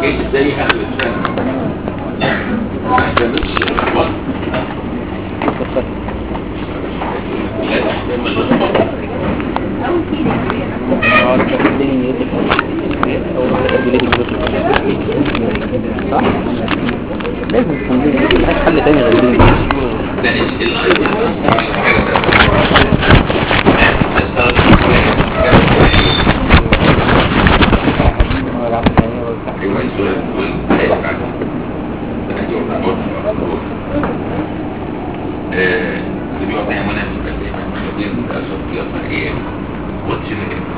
جاي ازاي اخر السنه ما احتملش الوقت لا تحتمل الوقت اه ده كان ليه يدخل اول ما كان ليه يدخل صح لازم تكون ليه ملهاش حل تاني غير دي ده الايديا مش حاجه ايوه السؤال والآية اللي بيقعد يعمل نفسه قد ايه خبير للاسف يطلع ايه واتش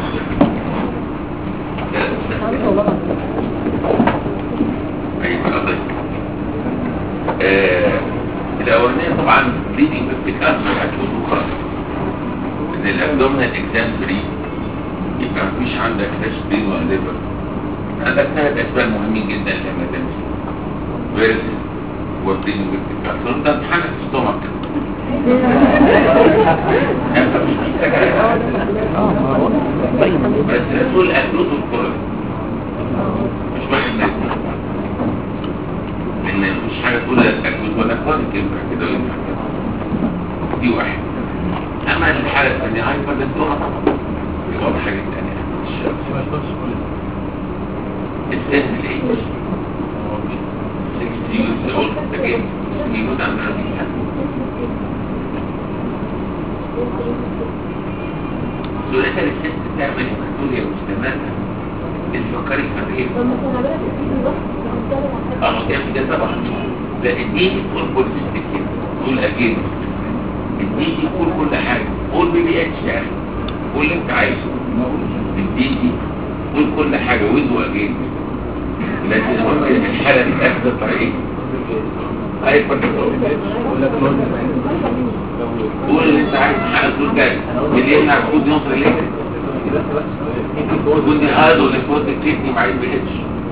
ايوه قضيت الاولانيه طبعا بليدنج بالكانسر هتقول خلاص ان الابدومينال اكزام فري يبقى مفيش عندك تشديد ولا ليفر عندك ثلاث اسباب مهمين جدا لما تمشي فيروس وبليدنج بالكانسر ده امتحان في الستومك انت مش محتاج اه ما هو دايما بس رسول اهلوت الكرة مش واحد ناس لان مش حاجة تقول لك اهلوت ولا كرونيك ينفع كده وينفع كده دي واحد اما الحالة الثانية هايبر للدوها طبعا دي واضحة حاجة ثانية السن الايج 60 years old again يموت عن ربيع سؤالها للست تعمل هيماتوريا مستمرة الفقري كان ايه؟ اه جامد ده طبعا لا اديني كل بوليستيك قول اجين اديني قول كل حاجة قول بي بي اتش يا اخي قول اللي انت عايزه اديني قول كل حاجة ويز واجين لكن ممكن الحالة دي تاخد طريق هايبر قول اللي انت عايز حاجة تقول جاي اللي يمنع الكود يوصل ليه كود هذا اللي كود الكيدني ما يبقتش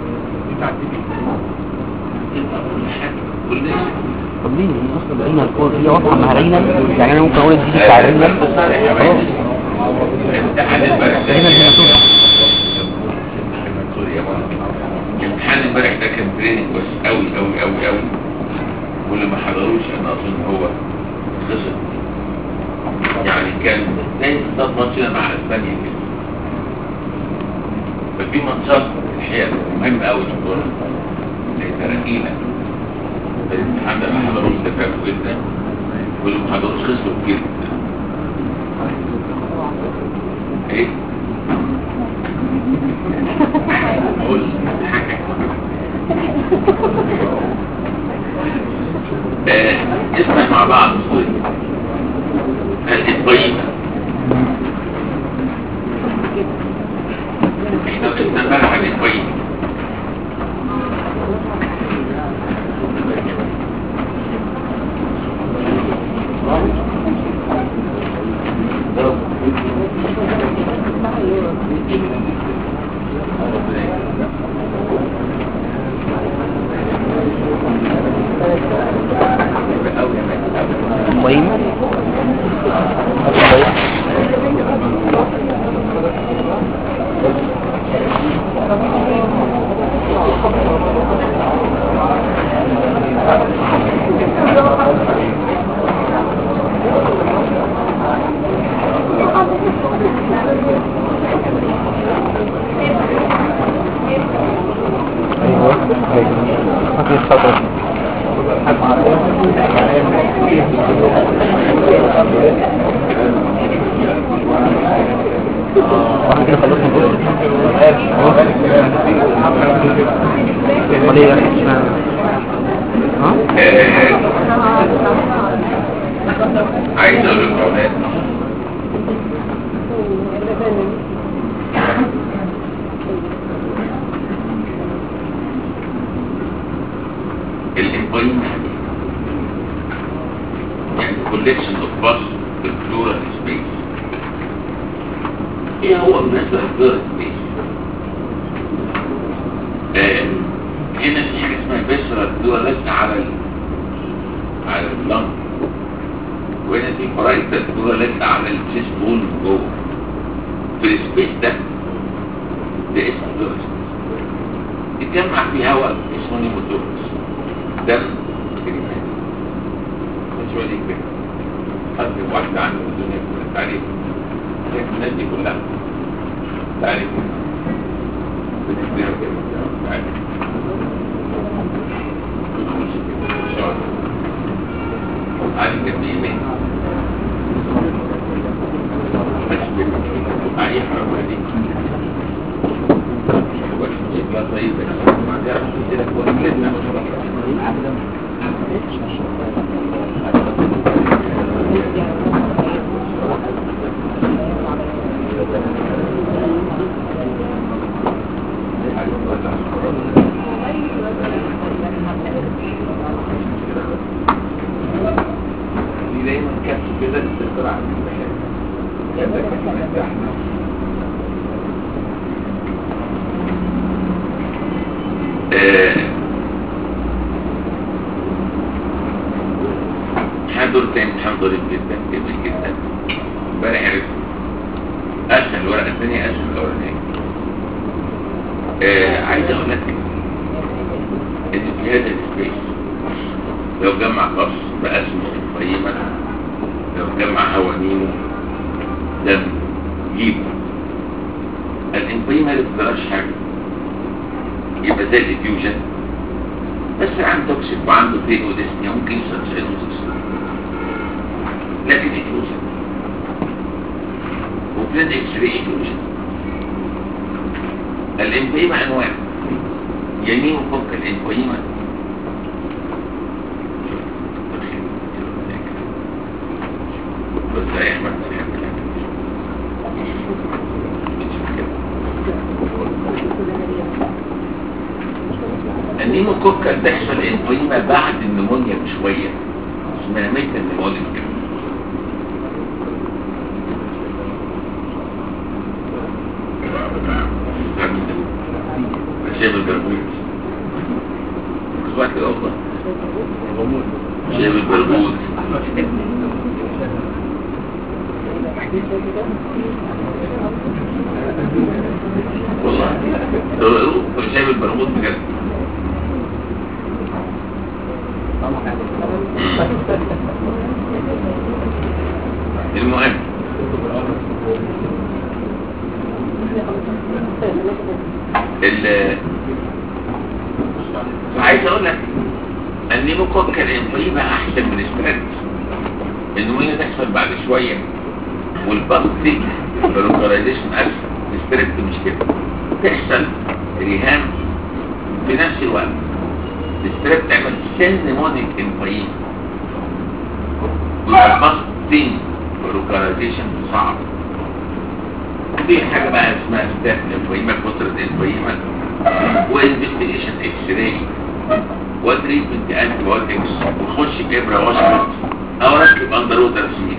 كل ده طب ليه هي اصلا رينا الكور هي واضحه مع رينا يعني انا ممكن اقول الدي بتاع رينا خلاص امتحان امبارح ده رينا الهيماتوما امتحان امبارح ده كان تريننج بس قوي قوي قوي قوي واللي ما حضروش انا اظن هو خسر يعني كان زي بالظبط ماتشنا مع اسبانيا كده ففي ماتشات الحقيقه مهم قوي الدور زي تراكينا الامتحان ده ما حضروش ده فاكوا جدا واللي ما حضروش خسروا كتير ايه قول آه، نسمع مع بعض صوت الإبراهيم احنا قلنا امبارح عن الإبراهيم طيب ايوه ايوه الصدر واحد كده خلصنا كله امال ايه يعني اشمعنى ها عايز اقول لكم اولاد الإبراهيم يعني collection of bus في الفلورال سبيس ايه هو بالنسبة للفلورال سبيس آه، هنا في حاجة اسمها فيسرال فلورال على ال على اللنج وهنا في برايتال فلورال على الجسم بول من جوه في السبيس ده ده اسمه فلورال سبيس يتجمع فيه هواء اسمه نيموتوركس دم كريمان مش ولي كده خدت واحدة عنده الدنيا كلها تعريف شايف الناس دي كلها تعريف بنسبيها كده تعريف عارف كده بيمين أي حرام دي شكلها طيب بس بعدها كده كويس دي دايما كبس كده تطلع كده كده حضر تاني حضر جدا جميل جدا امبارح عرفت اسهل الورقه الثانيه اسهل من الاولانيه آه عايز اقول لك ان في هذا السبيس لو جمع قص باسمه قيمه لو جمع هوانينه دم جيب الانقيمه ما بتقدرش حاجه يبقى زي الديفيوجن بس عنده توكسيك وعنده بين وديسنيا ممكن يوصل سيروزس لكن ديفيوجن وبلاد اكس راي ديفيوجن الانقيمه انواع يمين وفوق الانقيمه بس يا احمد النيموكوكال بيحصل انفليما بعد النمونيا بشوية اسمها ميتا النمونيك شايف البرغوث اسمع كده والله شايف البرغوث والله لو شايف البرغوث بجد المهم ال عايز اقول لك النيموكوكا الانفليما احسن من السبرنت النموية تحصل بعد شوية والباكتيك فالوكاليزيشن اسهل السبرنت مش كده تحصل ريهام في نفس الوقت الستريب تعمل سن مونيك انفايم يبقى الباكتيك فالوكاليزيشن صعب في حاجة بقى اسمها ستات انفايمة فترة انفايمة وانفستيجيشن اكس راي وتريتمنت انتي بايوتكس وخش كبرة واشرب او ركب اندر ووتر سيل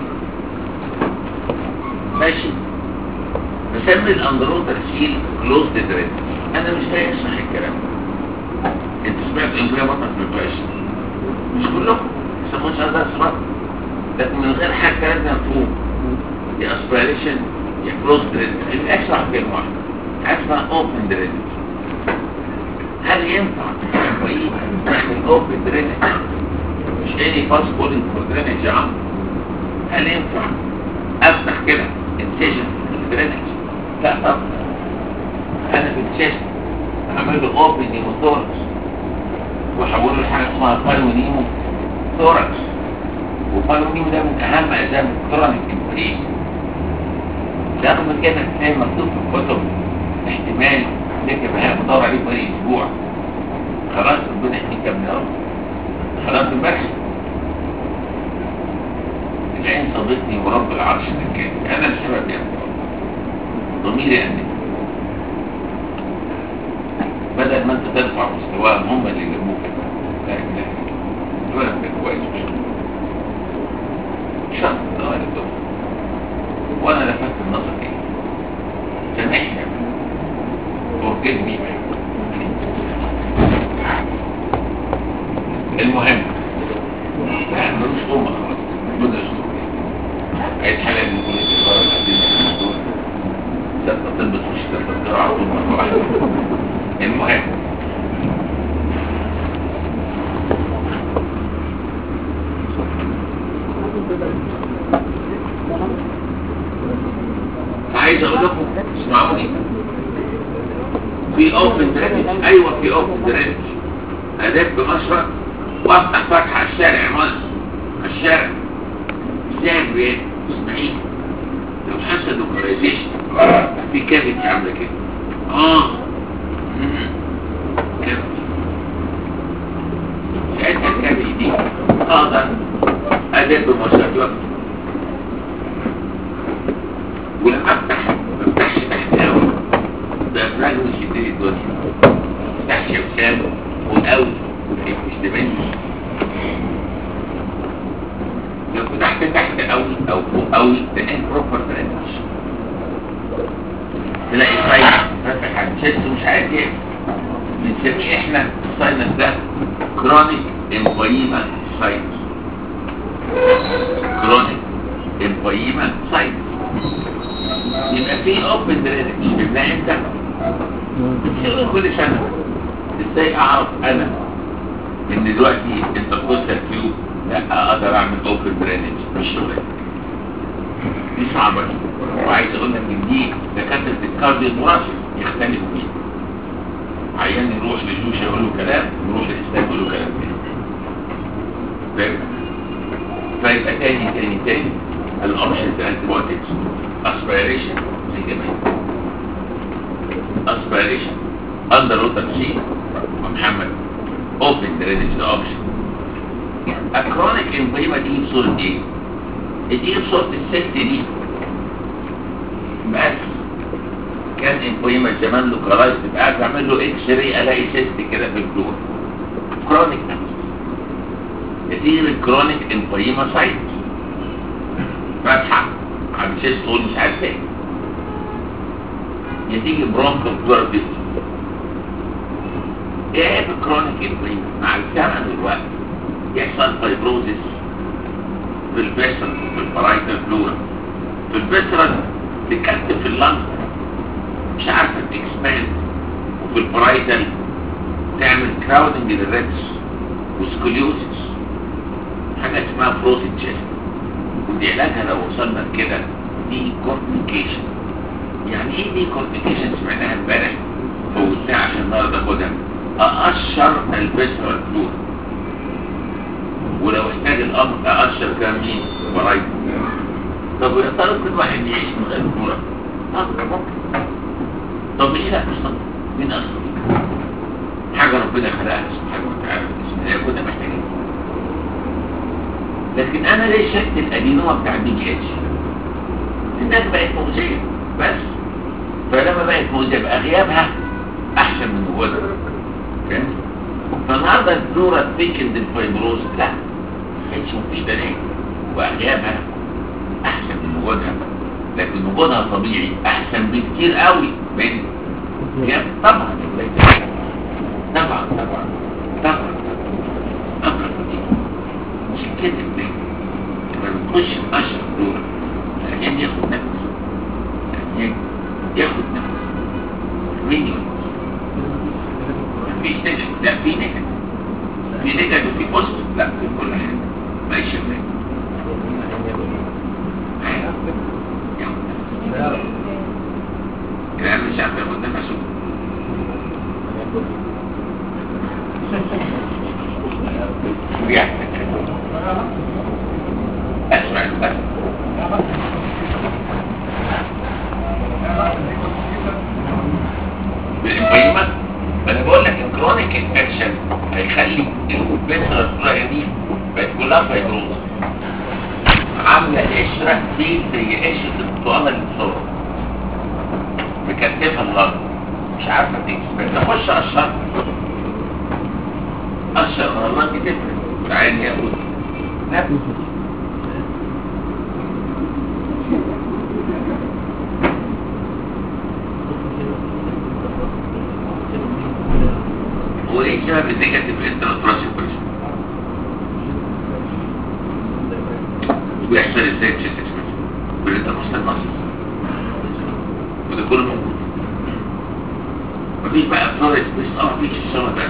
ماشي بسمي الاندر ووتر سيل كلوز دريد انا مش لاقي اشرح الكلام ده انت سمعت انفيا بطن ما سمعتوهاش مش كلكم بس اخش هذا اسمع لكن من غير حاجه لازم مفهوم يا اسبيريشن يا كلوز دريد اللي اشرح كلمه واحده حاجه اسمها اوبن دريد هل ينفع كويس نعمل اوبن دريد مش اني باس بولينج فور درينج يا عم هل ينفع افتح كده انسيجن درينج لا طبعا انا في الشيست اعمل له اوبن نيموثوركس واحوله لحاجه اسمها بالونيمو ثوركس وبالونيمو ده من اهم اسباب الكرونيك انفليشن رغم كده تلاقي مكتوب في الكتب احتمال نكتب هنا بدور عليه بقالي اسبوع خلاص ربنا يحميك يا ابن رب خلاص امبارح العين صدقني ورب العرش الكريم انا السبب يا ابن ضميري انك بدل ما انت ترفع مستواهم هم اللي جابوك لا اله دول انت كويس شخص ده انا دول وانا لفت النظر ايه سامحني forgive me المهم يعني ملوش أمة خلاص بدأ أسلوب عايز حلال من كل الإدارة القديمة دول ستة طب تخش ستة على طول مرة واحدة المهم درينج ايوه في اوبن درينج ادب بمشرط وافتح فتحه على الشارع مصر على الشارع ازاي بيه اسمعي لو حصل لوكاليزيشن في كافيتي عامله كده اه مم. كافيتي ساعتها الكافيتي دي اقدر ادب بمشرط وافتح ولما افتح ما افتحش تحت قوي ده افراج مش يديني الدنيا ما افتحش ابسام وقوي مش تبني لو فتحت تحت قوي او فوق قوي ده امبروبر درينج تلاقي ساينس فاتح على الشيست ومش عارف ايه بنسميه احنا الساينس ده كرونيك امبايما ساينس كرونيك امبايما ساينس يبقى في اوبن درينج يبقى انت بتصير كل سنه ازاي اعرف انا ان دلوقتي انت بتوصل تيوب لا اقدر اعمل اوبن درينج مش شغلك دي صعبه دي وعايز اقول لك ان دي دكاتره الكارديو المراشد يختلفوا فيها عيان يروح لجوش يقول له كلام يروح للاسلام يقول له كلام تاني فاهم؟ فيبقى تاني تاني تاني الاوبشن انتيبيوتكس اسبيريشن زي كمان اسبيريشن اندر ووتر شيء محمد اوبن درينج اوبشن الكرونيك امبيما دي بصورة ايه؟ دي بصورة الست دي بس كان امبيما زمان لوكالايز تبقى تعمل له اكس راي الاقي سيست كده في الفلور كرونيك دي الكرونيك امبيما سايت فاتحة على الشيست تقول مش عارف ايه يتيجي برونكو بلوربيت ايه الكرونيك امبيما مع الزمن والوقت يحصل فايبروزيس في البسر في البرايتال فلورا في البسرة تكتف في اللنج مش عارفة تكسباند وفي البرايتال تعمل كراودنج للريبس وسكوليوزيس حاجة اسمها فروزن تشيست ودي علاجها لو وصلنا لكده دي كورتيكيشن يعني ايه دي كورتيكيشن سمعناها امبارح فوتناها عشان النهارده اخدها اقشر البسرة فلورا ولو احتاج الامر اقشر كان مين برايت طب ويا ترى كل واحد يعيش من غير كوره اه ممكن طب ايه لا مش طب مين اصلا حاجه ربنا خلقها سبحانه وتعالى بسم الله كنا محتاجين لكن انا ليه شكت الادينوما بتاع الدي جي اتش الناس بقت مؤذيه بس فلما بقت مؤذيه بقى غيابها احسن من وجودها فهمت فالنهارده الفلورا تيكند الفايبروز لا مش مفيش دليل واغيابها احسن من وجودها لكن وجودها طبيعي احسن بكتير قوي من غياب طبعا طبعا طبعا طبعا امر طبيعي مش كده ليه لما بنخش نقشر فلورا العيان ياخد نفس العيان ياخد نفس مين يقول مفيش نجد لا في نجد في نجد وفي بوست لا في كل حاجة ما يشفك الآن مش عارف ياخد نفسه ويحتك اسمع بس بالقيمة انا بقول لك الكرونيك انفكشن هيخلي البسرة الصغيرة دي بقت كلها فيبروز عاملة قشرة دي زي قشرة البطانة اللي بتصور مكتفة اللنج مش عارفة تكسب تخش قشر قشر من اللنج تفرق عادي ياخد نفس وايه سبب النيجاتيف انتراتراسيف بريشن ويحصل ازاي تشيست اكسبريشن بالانترموستال ماسل وده كله موجود مفيش بقى فلوريس بس اه مفيش الشغل ده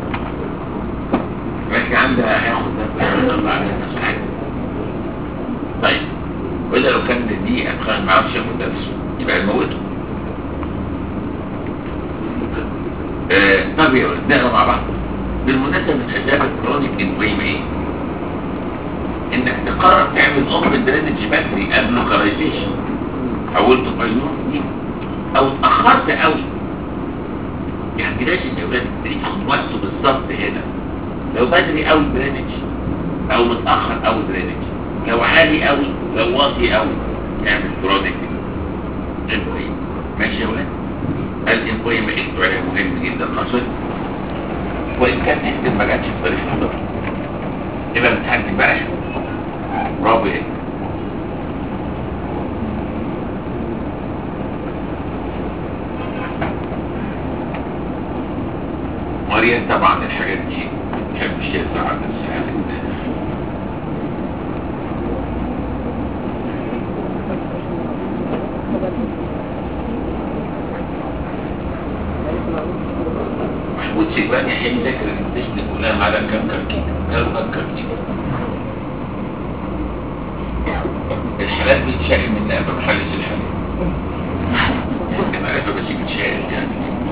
ماشي عندها هياخد ده يطلع عليها نفس حاجه طيب واذا لو كان دي ادخل ما عرفش ياخد نفسه يبقى يموته آه طب يا ولد نقرا مع بعض بالمناسبة من أسباب الكرونيك انفيما ايه؟ انك تقرر تعمل اوبن درينج بدري قبل لوكاليزيشن حولته باينوم او اتأخرت قوي يعني لازم يا ولاد تاخد وقته بالظبط هنا لو بدري قوي درينج او متأخر قوي درينج لو عالي قوي لو واطي قوي اعمل كرونيك انفيما ماشي يا ولاد الانفيما اكتب عليها مهم جدا خاصة وإن كان نكتب ما جاتش في طريق الحضر يبقى بتحدي بقى برافو ايه مريم طبعا الحاجات دي تحب الشيء عن السهل محمود شيباني يحب يذاكر التشن كلها على كم كركيب قالوا كم كركيب الحالات بتشاحن من قبل ما حلش الحالات يعني معرفة بس بتشاحن يعني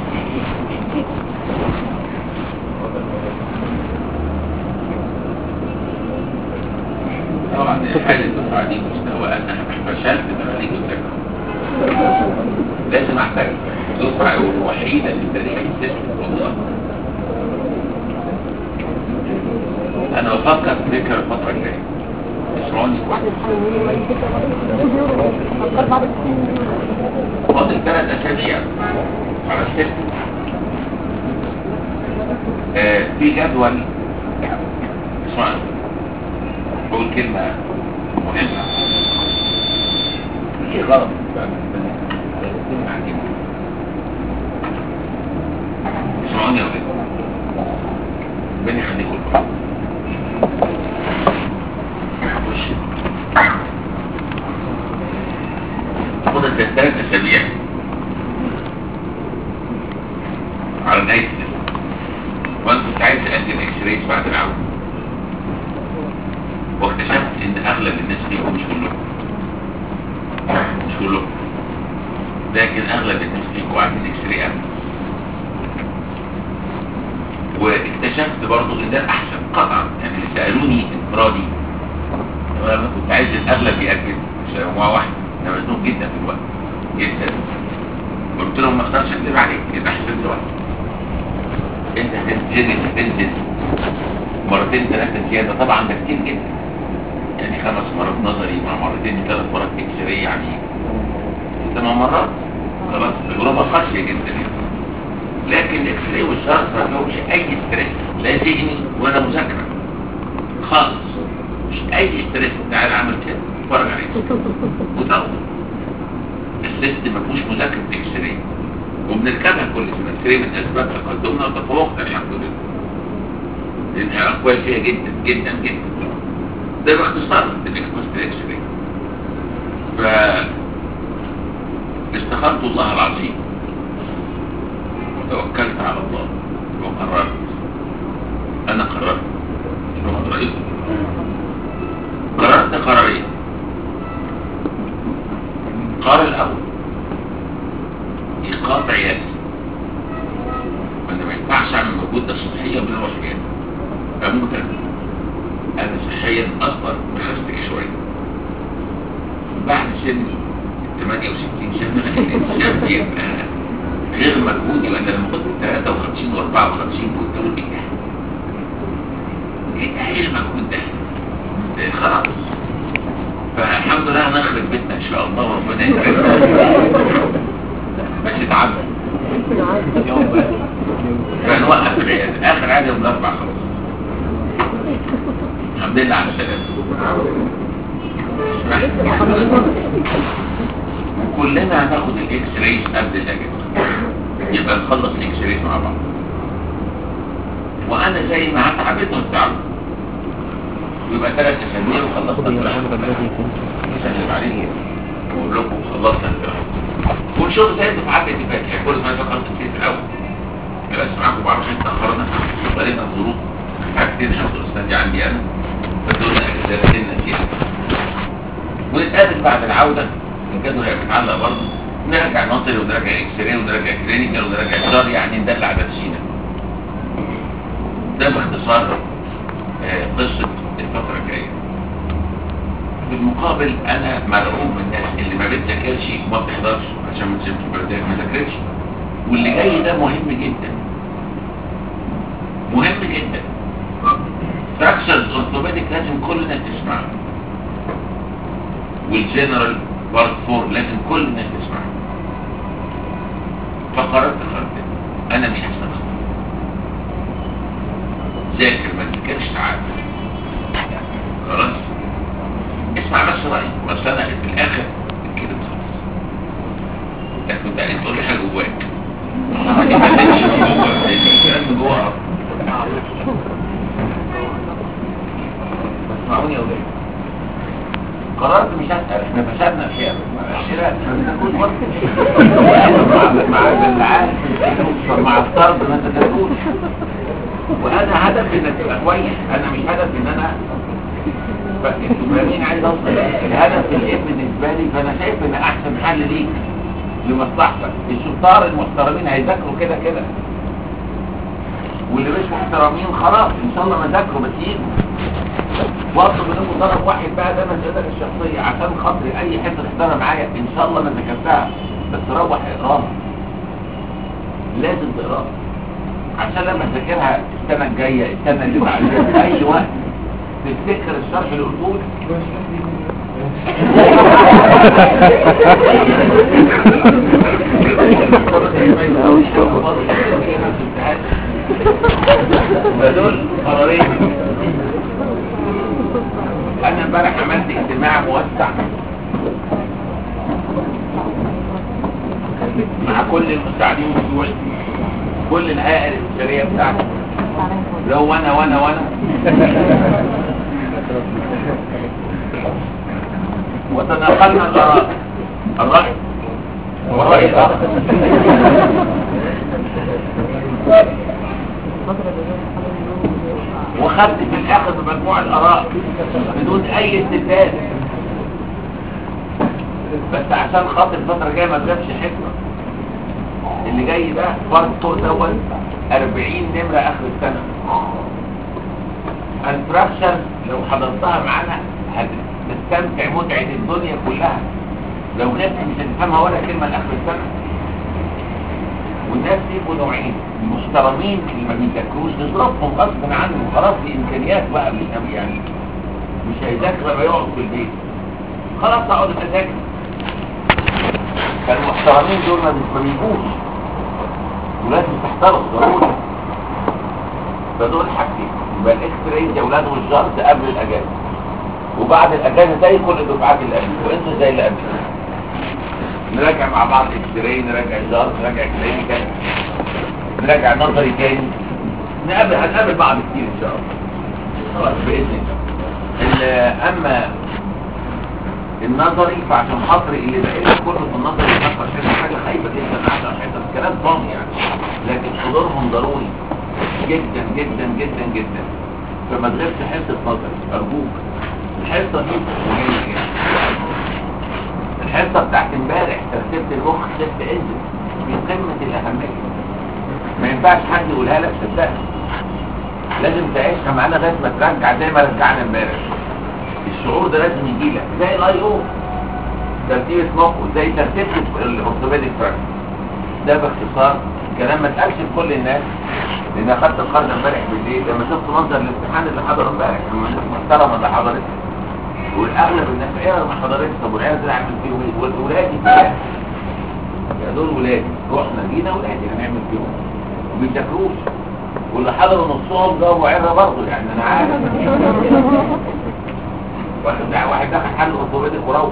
طبعا حالة الدفعة دي مستوى أنا فشلت بمعنى مذاكرة لازم اعترف الدفعة الوحيدة في تاريخ السيستم والله انا بفكر في فكرة الفترة الجاية اسراني فاضل ثلاث اسابيع على السيستم آه في جدول اسمع بقول كلمة مهمة في غلط اسمعوني يا ولاد ربنا يخليكم لبعض خش خد الثلاث اسابيع على نهاية الاسبوع وانا كنت عايز اقدم اكس رايز بعد العودة واكتشفت ان اغلب الناس فيهم مش كلهم مش كلهم لكن اغلب الناس فيهم عاملين اكس راي واكتشفت برضو ان ده الاحسن قطعا يعني اللي سالوني انفرادي انا كنت عايز الاغلب ياكد مش هو واحد انا مزنوق جدا في الوقت جدا قلت لهم ما اقدرش اكذب عليك يبقى احسن واحد انت هتنزل هتنزل مرتين ثلاثه زياده طبعا ده كتير جدا يعني خمس مرات نظري مع مرتين ثلاث مرات اكس راي يعني ثمان مرات خلاص تجربه قاسيه جدا يعني لكن الاكس راي والشرط ما فيهمش اي ستريس لا ذهني ولا مذاكره خالص مش اي ستريس تعالى اعمل كده اتفرج عليه وتاخد السيستم ما فيهوش مذاكره اكس راي وبنركبها كل سنه اكس راي من اسباب تقدمنا وتفوقنا الحمد لله لانها اقوال فيها جدا جدا جدا ده باختصار الاكس راي ف استخرت الله العظيم توكلت على الله وقررت انا قررت شو رأيكم قررت قرارين القرار الاول ايقاف عيادتي وانا ما ينفعش اعمل مجهود ده صحيا من اروح عيادتي اموت انا انا صحيا اصلا بخستك شويه بعد سن 68 سنه الانسان بيبقى غير مجهودي وانا لما كنت 53 و54 كنت اقول ايه ده؟ ايه ده ايه المجهود ده؟ إيه خلاص فالحمد لله هنخرب بيتنا ان شاء الله وربنا يكرمنا بس تعبنا فنوقف العيادة اخر عيادة يوم الاربع خلاص الحمد لله على السلامة كلنا هناخد الاكس رايز قبل الاجازة يبقى نخلص الاكس رايز مع بعض وانا زي ما هتعبتهم تعبوا يبقى ثلاث اسابيع وخلصنا الجراحة سلم عليك واقول لكم خلصنا الجراحة ونشوف زي الدفعات اللي فاتت يعني كل ما فكرت كتير في الاول بس معاكم بعض عشان تاخرنا بقينا الظروف حاجتين الحمد لله السنه دي عندي انا فدولنا اجازات لنا فيها ونتقابل بعد العوده الجدول هيبقى متعلق برضه نراجع نظري ونراجع اكس راي ونراجع كلينيكال ونراجع جار يعني ندل على نفسينا ده باختصار آه، قصة الفترة الجاية في المقابل انا مرعوب من الناس اللي ما بتذاكرش وما بتحضرش عشان ما تسيبش بردان ما ذاكرتش واللي جاي ده مهم جدا مهم جدا فراكشرز اورثوبيديك لازم كل الناس تسمعه والجنرال بارت 4 لازم كل الناس تسمعه فقررت قررت انا مش هستخدم ذاكر ما تذاكرش تعال خلاص اسمع بس رأيي بس انا في الاخر كده خلاص لكن بقى انت تقول لي حاجه جواك ما تبقاش من جواك الكلام من جوه اسمعوني يا ولاد قررت مش هسأل احنا فشلنا فيها مع اللي عارف مع الطرد ما انت تقول وانا هدفي انك تبقى كويس انا مش هدفي ان انا بس انتوا فاهمين عايز اوصل الهدف الايه بالنسبه لي فانا شايف ان احسن حل ليك لمصلحتك الشطار المحترمين هيذاكروا كده كده واللي مش محترمين خلاص ان شاء الله ما ذاكروا بس يجوا واطلب منكم طلب واحد بقى ده مسألتك الشخصية عشان خاطري اي حته تحضرها معايا ان شاء الله ما ذاكرتها بس روح اقراها لازم تقراها عشان لما تذاكرها السنة الجاية السنة اللي بعدها اي وقت تفتكر الشرح اللي قلته فدول قرارين انا امبارح عملت اجتماع موسع مع كل المساعدين بتوعي كل الهائل البشريه بتاعتي لو وانا وانا وانا وتناقلنا الاراء الراي والراي الاخر وخدت في الاخر بمجموع الاراء بدون اي استفاد بس عشان خاطر الفتره الجايه ما تغيبش حكمه اللي جاي ده فرد فوق دوت 40 نمره اخر السنه الفراكشر لو حضرتها معانا هتستمتع متعه الدنيا كلها لو غبت مش هتفهمها ولا كلمه لاخر السنه والناس يبقوا نوعين المحترمين اللي ما بيذاكروش نضربهم غصب عنهم خلاص دي امكانيات بقى مش نبي يعني مش هيذاكر لما يقعد في البيت خلاص اقعد اذاكر فالمحترمين دول ما ما بيجوش ولازم تحترم ضروري فدول حاجتين يبقى الاكس راي دي اولاد والجارد قبل الاجازه وبعد الاجازه زي كل الدفعات اللي قبل وانتوا زي اللي قبل نراجع مع بعض اكس راي نراجع جارد نراجع كلينيكال نراجع نظري تاني نقابل هنقابل بعض كتير ان شاء الله خلاص باذن الله ال- اما النظري فعشان خاطري اللي بقى لي كله في النظري يفكر عشان حاجه خايبه جدا عشان حته كلام ضام يعني لكن حضورهم ضروري جدا جدا جدا جدا فما تغيبش حصه نظري ارجوك الحصه دي مهمه جدا الحصه بتاعت امبارح ترتيبه المخ شفت انزل من قمه الاهميه ما ينفعش حد يقولها لك صدقني لازم تعيشها معانا لغايه ما ترجع زي ما رجعنا امبارح الشعور ده لازم يجي لك زي الاي او ترتيبة مخه زي ترتيب الاورثوبيديك فراكشر ده باختصار كلام ما اتقالش لكل الناس لان اخدت القرن امبارح بالليل لما شفت منظر الامتحان اللي حضر امبارح لما الناس محترمه اللي حضرت والاغلب الناس عيال ما حضرتش طب والعيال دول هعمل فيهم ايه والولادي كمان يا دول ولادي رحنا جينا ولادي هنعمل فيهم وما بيذاكروش واللي حضروا نصهم جاوبوا عره برضه يعني انا عارف واحد واحد دخل حل اورثوبيديك وروح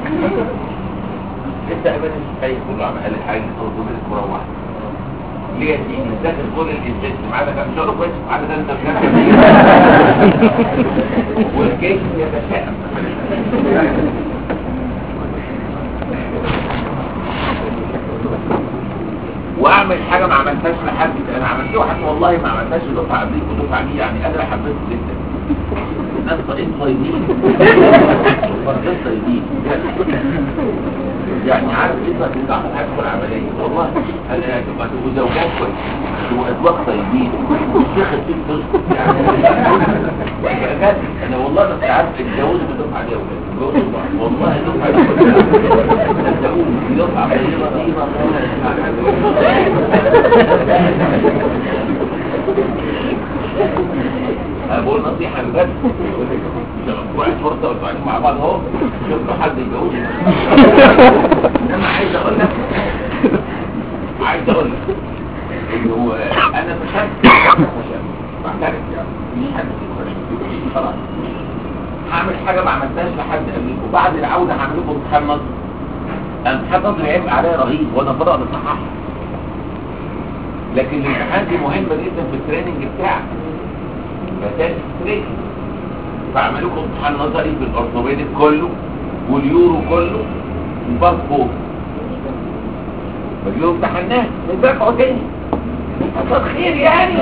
لسه ابدا مش خايف كله عم قال حاجه اورثوبيديك وروح ليه يا سيدي ذاكر كل الانتاج ما عدا كان شغل كويس ما عدا ده انت بتذاكر والجيش يتشائم واعمل حاجه ما عملتهاش لحد انا عملت واحد والله ما عملتهاش لدفعه قبليك ودفعه دي يعني انا حبيته جدا ناس طاقين طيبين فرقات طيبين يعني عارف ايه بقى تبقى هدخل عمليه والله انا هتبقى تبقوا زوجات كويس تبقوا ازواج طيبين الشيخ الشيخ تسكت يعني بجد انا والله بس عارف اتجوزوا بالدفعه دي يا ولاد اتجوزوا بعض. والله الدفعه دي كلها صدقوني دي دفعه طيبه طيبه انا بقول نصيحه بجد واحد فرصه وانتوا قاعدين مع بعض اهو شوفوا حد يتجوز انما عايز اقول لك عايز اقول لك انه انا فشلت فشلت بعترف يعني في حد فشل خلاص هعمل حاجه ما عملتهاش لحد قبلكم وبعد العوده هعمل لكم امتحان نظري امتحان نظري عبء عليا رهيب وانا فضل اصحح لكن الامتحان دي مهمه جدا في التريننج بتاعك فده تريننج فاعمل لكم امتحان نظري في الاورثوبيديك كله واليورو كله والباسبور فاليورو امتحناه نرجعوا تاني حصل خير يعني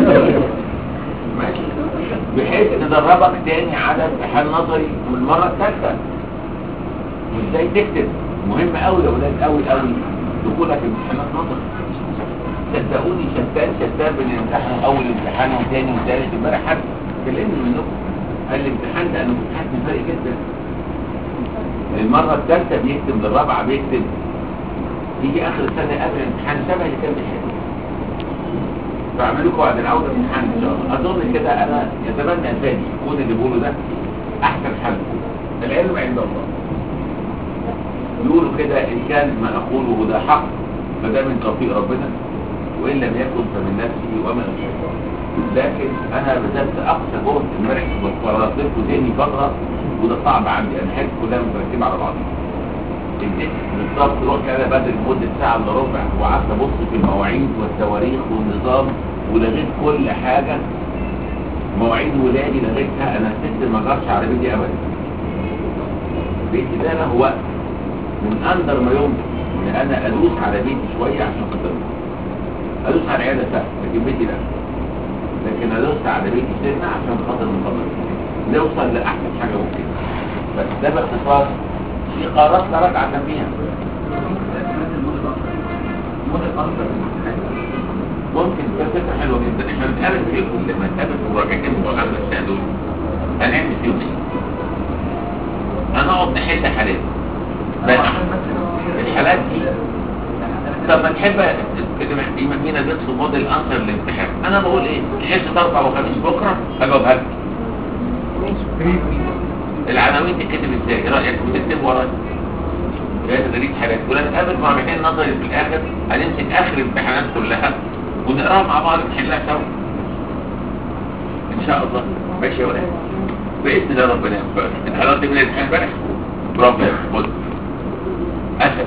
ماشي بحيث ندربك تاني على امتحان نظري من المره الثالثه وازاي تكتب مهم قوي يا ولاد قوي قوي دخولك امتحانات نظري صدقوني شتان شتان بنمتحن اول امتحان وثاني وثالث امبارح حد كلمني منكم قال لي الامتحان ده انا كنت حاسس بفرق جدا المره الثالثه بيكتب للرابعه بيكتب يجي اخر السنه قبل الامتحان شبه اللي كان بيحب فاعمل لكم بعد العوده امتحان ان شاء الله اظن كده انا يتمنى ثاني يكون اللي بقوله ده احسن حل العلم عند الله يقولوا كده ان كان ما اقوله ده حق فده من توفيق ربنا وان لم يكن فمن نفسي ومن الشيطان لكن انا بذلت اقصى جهد امبارح وقررت تاني فتره وده صعب عندي انا حاجات كلها مترتبه على بعضها اديت بالظبط رحت انا بدري لمده ساعه الا ربع وقعدت ابص في المواعيد والتواريخ والنظام ولغيت كل حاجه مواعيد ولادي لغيتها انا ست ما جرش على بيتي ابدا بيتي ده له وقت من اندر ما يمكن ان انا ادوس على بيتي شويه عشان خاطر ادوس على العياده سهل لكن بيتي لا لكن ادوس على بيتي سنه عشان خاطر من خاطر نوصل لاحسن حاجه ممكن بس ده باختصار في قرارات لا رجعه فيها ممكن ده فكره حلوه جدا احنا بنتقابل فيكم لما نتقابل في مراجعتين بتوع العمل السنه دول هنعمل فيهم ايه؟ هنقعد نحل حالات بس الحالات دي طب ما تحب كده مينا بيكسب موديل انسر للامتحان انا بقول ايه حصه اربع وخميس بكره هجاوبها لك العناوين تتكتب ازاي ايه رايك بتكتب ورايا جاهز تدريس حالات ولما نقابل معاملتين نظري في الاخر هنمسك اخر الامتحانات كلها ونقراها مع بعض ونحلها سوا ان شاء الله ماشي يا ولاد باذن الله ربنا يوفقك انت حضرت من الامتحان امبارح برافو يا خد اسد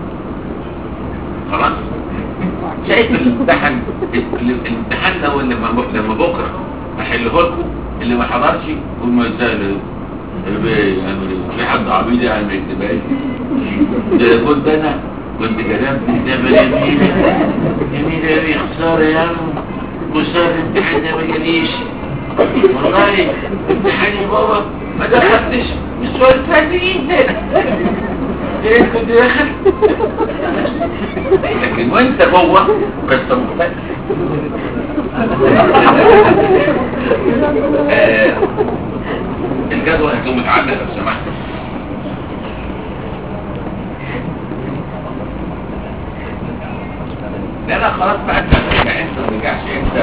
خلاص شايف الامتحان الامتحان ده لما لما بكره هحله لكم اللي ما حضرش يقول ما ازاي في حد عبيد يعني ما يكتبهاش ده كنت انا كنت كتبت كتابة جميلة جميلة يا خسارة يا عم خسارة الامتحان ده ما جاليش والله امتحان يا بابا ما دخلتش مش سؤال فاتين ايه كنت داخل لكن وانت جوه قصة مختلفة آه، الجدول هتكون متعلق لو سمحت لا لا خلاص بقى انت ترجع انت ما ترجعش انت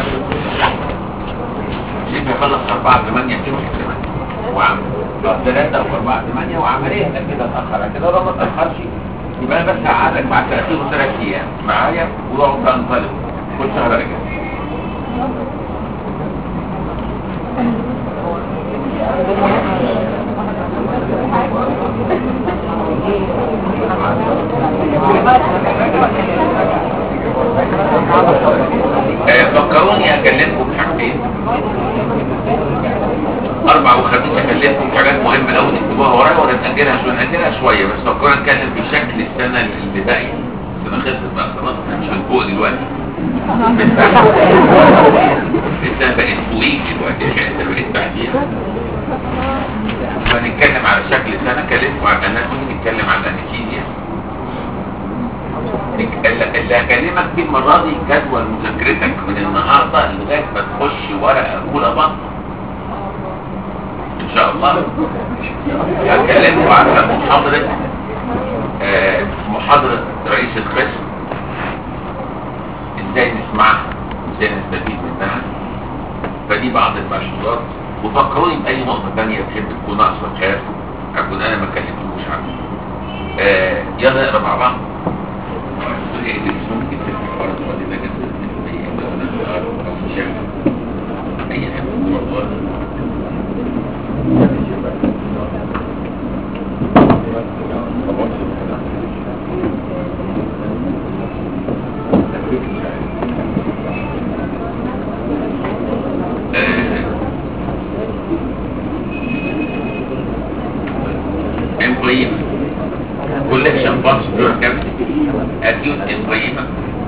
شايف يخلص 4 8 كده وعم ثلاثة او 4 8 وعملية ده كده اتأخر كده لو ما اتأخرش يبقى انا بس هقعدك مع 30 وثلاث ايام معايا ونقعد بقى نطالب كل شهر راجع آه، فكروني اكلمكم بحاجتين اربع وخميس اكلمكم بحاجات مهمه قوي تكتبوها ورايا ولا ناجلها شويه ناجلها شويه بس فكرنا نتكلم في شكل السنه اللي باقيه السنه خلصت بقى خلاص احنا مش هنفوق دلوقتي السنه بقت فوقيك دلوقتي عشان انت بقيت تحتيها اللي هكلمك فيه المرة دي جدول مذاكرتك من النهاردة لغاية ما تخش ورقة أولى بطن إن شاء الله هكلمكم عن محاضرة آه، محاضرة رئيس القسم ازاي نسمعها ازاي نستفيد منها فدي بعض المشروعات وفكروني بأي نقطة تانية تحب تكون ناقصة خير أكون أنا ما كلمتكوش عنها آه، يلا نقرا مع بعض employee collection box acute employment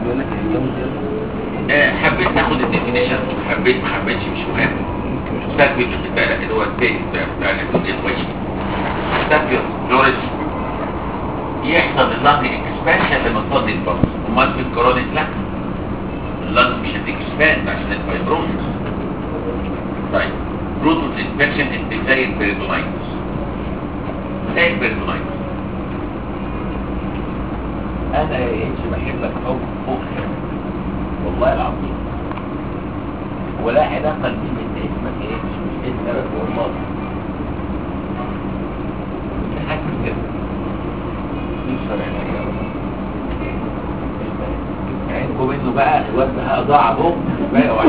آه، حبيت ناخد الديفينيشن حبيت ما حبيتش مش مهم ساكيوت خد بالك اللي هو التاني بتاع بتاع الاكيوت امبويشن ساكيوت فلوريس يحصل اللنج اكسبانشن لما تفضي البلس امال في الكورونيك لا اللنج مش هتكسباند عشان الفايبروزس طيب روت اوف انفكشن انت زي البيريتونايتس زي البيريتونايتس انا يا اتش بحبك حب فوق والله العظيم ولا علاقة بين انت اسمك ايه مش اسمك والله انت حاسس كده يوصل عينيا عينكم منه بقى الواد بقى ضاع اهو بقى واحد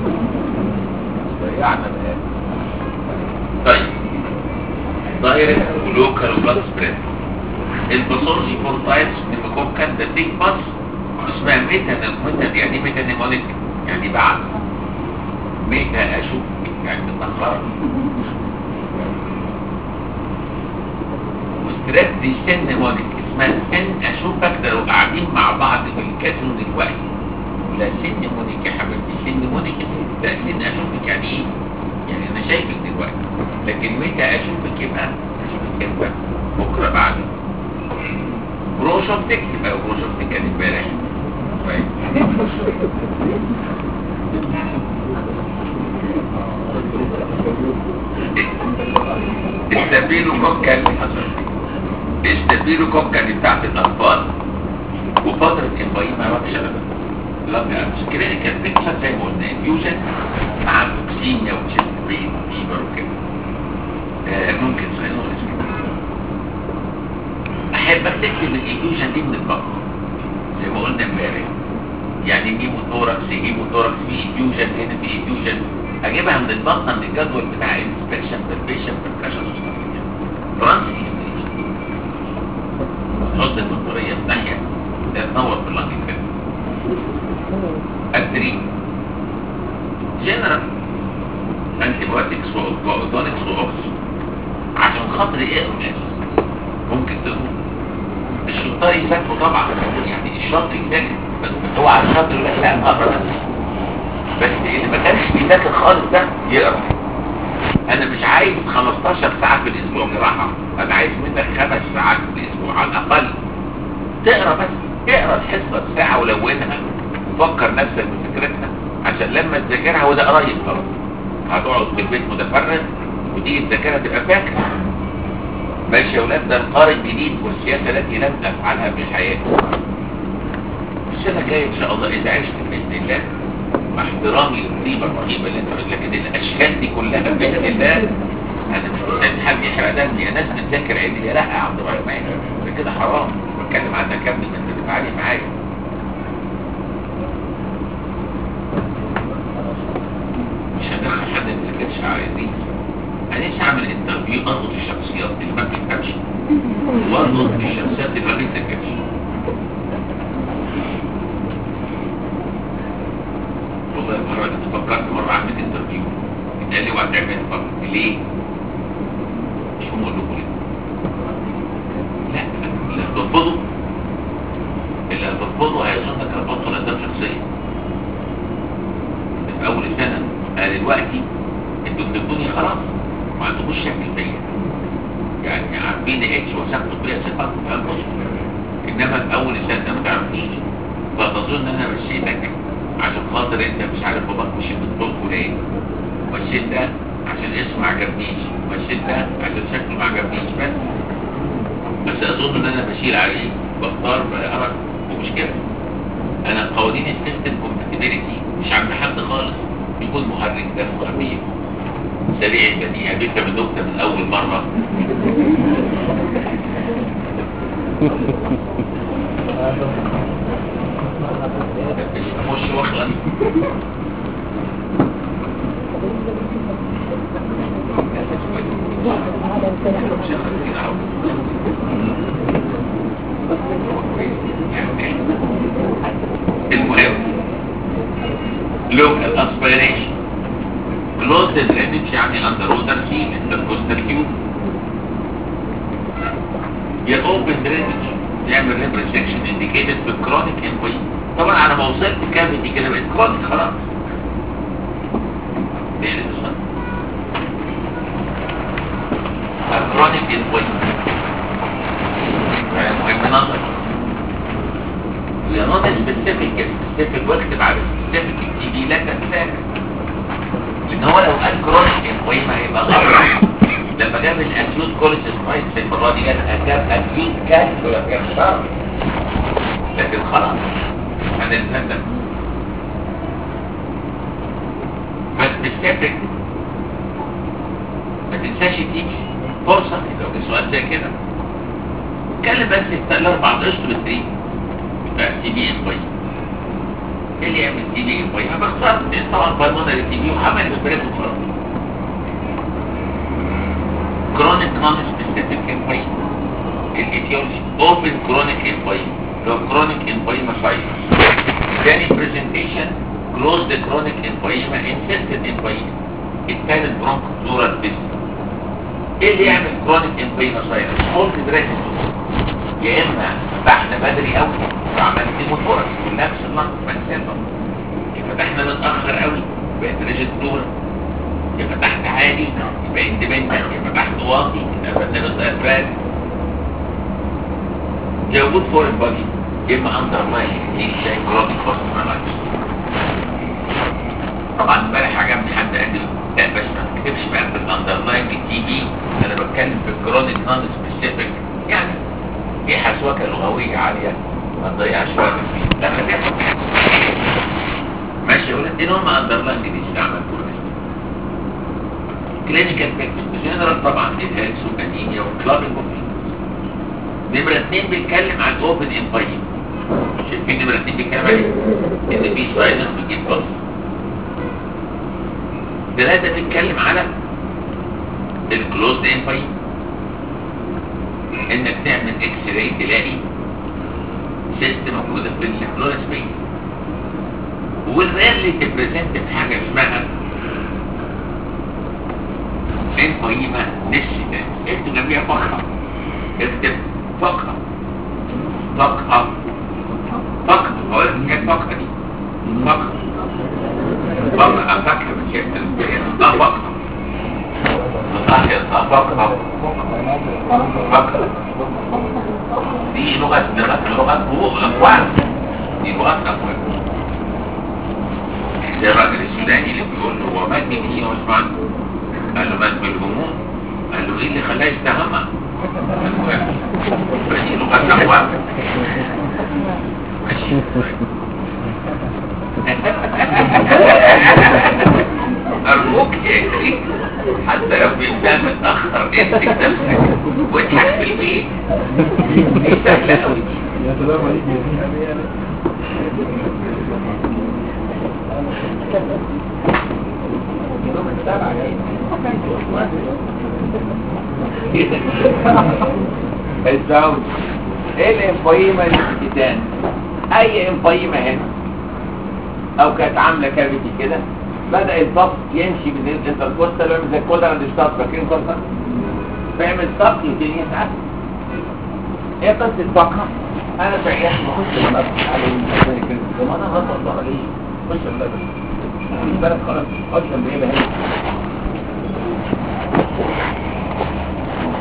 ضيعنا بقى طيب دايركت ولوكال وبلاد سبريد الباثولوجي فور تايبس نيموكوكال ده تيك باس اسمها ميتا ميتا يعني إيه ميتا نيمونيك يعني بعد ميتا اشوف يعني متأخرة وستريب دي سن نيمونيك اسمها سن اشوفك ده لو قاعدين مع بعض في الكازينو دلوقتي لا سن نيمونيك يا حبيبتي سن نيمونيك لا سن اشوفك يعني ايه يعني انا شايفك دلوقتي لكن متى اشوفك يبقى اشوفك امتى بكره بعد بروشوفتك يبقى بروشوفتك كان امبارح طيب استبيلوا كوكا استبيلوا كوكا دي بتاعت الاطفال وفترة انبايم ما وقتش ابدا لا مش كلينيكال بيكتشر زي ما قلنا انفيوجن مع توكسيميا وتشيست بين فيبر وكده آه، ممكن ساينوزيس احب تكتب الانفيوجن دي من البطن زي ما قلنا امبارح يعني ميموثوركس هيموثوركس في انفيوجن هنا في انفيوجن اجيبها من البطن من الجدول بتاع الانسبكشن بالبيشن بالكاشن فرانس تحط البطاريه في ناحيه ده تنور في اللنج كده الدريم جنرال انتي بايوتكس واوتونكس واوكس عشان خاطر ايه الناس ممكن تقول الشطار يذاكروا طبعا يعني الشاطر يذاكر بس هو على الشاطر يقول لك لا اقرا بس بس اللي ما كانش بيذاكر خالص ده يقرا انا مش عايز 15 ساعه في الاسبوع جراحه انا عايز منك خمس ساعات في الاسبوع على الاقل تقرا بس اقرا الحصه ساعه ولونها وفكر نفسك بفكرتها عشان لما تذاكرها وده قريب خلاص هتقعد في البيت متفرغ وتيجي تذاكرها تبقى فاكر ماشي يا ولاد ده القارئ الجديد والسياسه التي لم افعلها في حياتي السنه الجايه ان شاء الله اذا عشت باذن الله مع احترامي للطيبه الرهيبه اللي انت لكن الاشكال دي كلها باذن الله انا مش مستعد حد يحرق دمي ناس بتذاكر عيد يا لا يا عبد الرحمن ده كده حرام بتكلم عن كمل ما انت بتفعلي معايا مش هدخل حد ما ذاكرش عايزين انا نفسي اعمل انترفيو اربط الشخصيات اللي ما بتفهمش واربط الشخصيات اللي ما بتذاكرش والله مرة كنت فكرت مرة اعمل انترفيو قال لي اوعى تعمل فكر ليه؟ مش هم اقول لكم ليه؟ لا اللي هترفضه اللي هترفضه هيظنك رفضته لأسباب شخصية في أول السنة أنا دلوقتي انتوا بتدوني خلاص ما عندكوش شك فيا يعني عارفين اتش وثقتوا فيا ثقة فهمتوا انما في اول السنة ما تعرفنيش فتظن ان انا مشيتك عشان خاطر انت مش عارف باباك مشيت بالطول ليه مشيت ده عشان اسمه ما عجبنيش مشيت ده عشان شكله ما عجبنيش بس بس اظن ان انا بشيل عليه بختار بقرا ومش كده انا قوانين السيستم كومباتيبيليتي مش عند حد خالص يكون محرك دمه خفيف سريع البديهة قابلت من نكتة من اول مرة مش مش واخلص المهم local aspiration close the drainage يعني under water seal intercoastal tube يا open drainage يعمل rib resection indicated في chronic injury طبعا انا ما وصلت كافيتي كده بقيت chronic خلاص ليه اللي تصل chronic injury مهم نظر ويا نوت سبيسيفيك سبيسيفيك واكتب على سبيسيفيك تي بي لا تنساها لان هو لو قال كرونيك انفويما هيبقى غلط لما جاب الاكيوت كوليسيستايتس المره دي جاب جاب اكيوت كالكولا جاب شر لكن خلاص هنتندم فسبيسيفيك ما تنساش تيجي فرصه لو جه سؤال زي كده اتكلم بس في الاربع اشهر التريد تي بي انفويما ايه اللي يعمل تي بي انفويما باختصار طبعا بالمونري تي بي وحمل سبريد وخلاص كرونيك نون سبيسيفيك انفويما الايتيولوجي اوبن كرونيك انفويما لو كرونيك انفويما سايتس تاني برزنتيشن كلوز ذا كرونيك انفويما انسنتد انفويما الثالث برونك دورال بيست ايه اللي يعمل كرونيك انفويما سايتس فولت دريسس يا اما فتحنا بدري قوي وعملت ديموتورس نفس النقص مكسبه يا فتحنا متاخر قوي بقت ريجيت دورة يا فتحت عالي يبقى اندبندنت يا فتحت واطي يبقى فتحنا بالدايفراج يا وجود فورن بادي يا اما اندر لاين دي زي كرونيك فاستمالايتس طبعا امبارح عجبني حد قال لي لا بس ما تكتبش بقى في الاندر لاين التي بي انا بتكلم في الكرونيك نون سبيسيفيك يعني دي حسوكة لغوية عالية ما تضيعش وقت فيه لا خليها فتح ماشي يقول لك دي نوع ما اندرلاين دي استعمل كل كلينيكال بيكتشر جنرال طبعا الهيلث والانيميا والكلابنج نمرة اتنين بيتكلم عن اوبن انفايم شايفين نمرة اتنين بيتكلم عن ايه؟ ان في ساينس بيجيب بلس ثلاثة بيتكلم على الكلوزد انفايم انك تعمل اكس راي تلاقي سيست موجوده في الفلورا سبيس والريرلي تبريزنت في حاجه اسمها انفايما نفسي ده اكتب جنبيها فقره اكتب فقره فقره فقره هو كانت فقره دي فقره فقره فاكهه مش اه فقره اه فقره فقره دي لغة لغة لغة فوق أفواه دي لغة أفواه زي الراجل السوداني اللي بيقول له هو مات من ايه واسمع قال له مات من الهموم قال له ايه اللي خلاه يستهمها المهم فدي لغة أفواه ماشي أرجوك يا إخي حتى لو بيبدأ متأخر امسك نفسك واضحك في البيت دي سهلة أوي دي يا سلام عليك الزوج ايه الانفايمة للكتان اي انفايمة هنا او كانت عاملة كافيتي كده بدأ الضغط يمشي من الانتركوستال ويعمل زي الكولر ديستاس فاكرين كولر فيعمل ضغط يبتدي يسعى هي قصة بقى انا شغال بخش الباب على المكان طب انا غلط والله ليه خش الباب خش بالك خلاص خش الباب هنا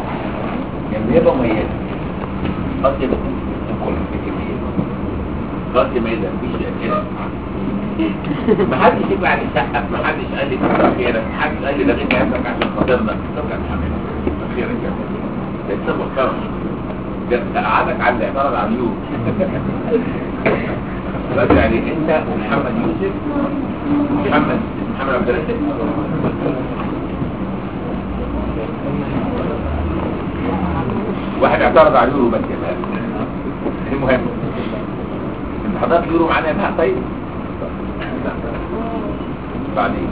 كان بيبقى ميت قصدي بكل كمية خلاص يا ميدة مفيش أسئلة ما حدش يبقى على يسقف ما حدش قال لي كتر خيرك ما حدش قال لي ده غير عندك عشان خاطرنا طب يا محمد كتر خيرك يا محمد لسه محترم ده قعدك على الاعتراض على اليوم بس يعني انت ومحمد يوسف محمد محمد عبد الرازق واحد اعترض على اليورو بس يا بقى. المهم انت حضرت اليورو معانا يا بقى طيب بعدين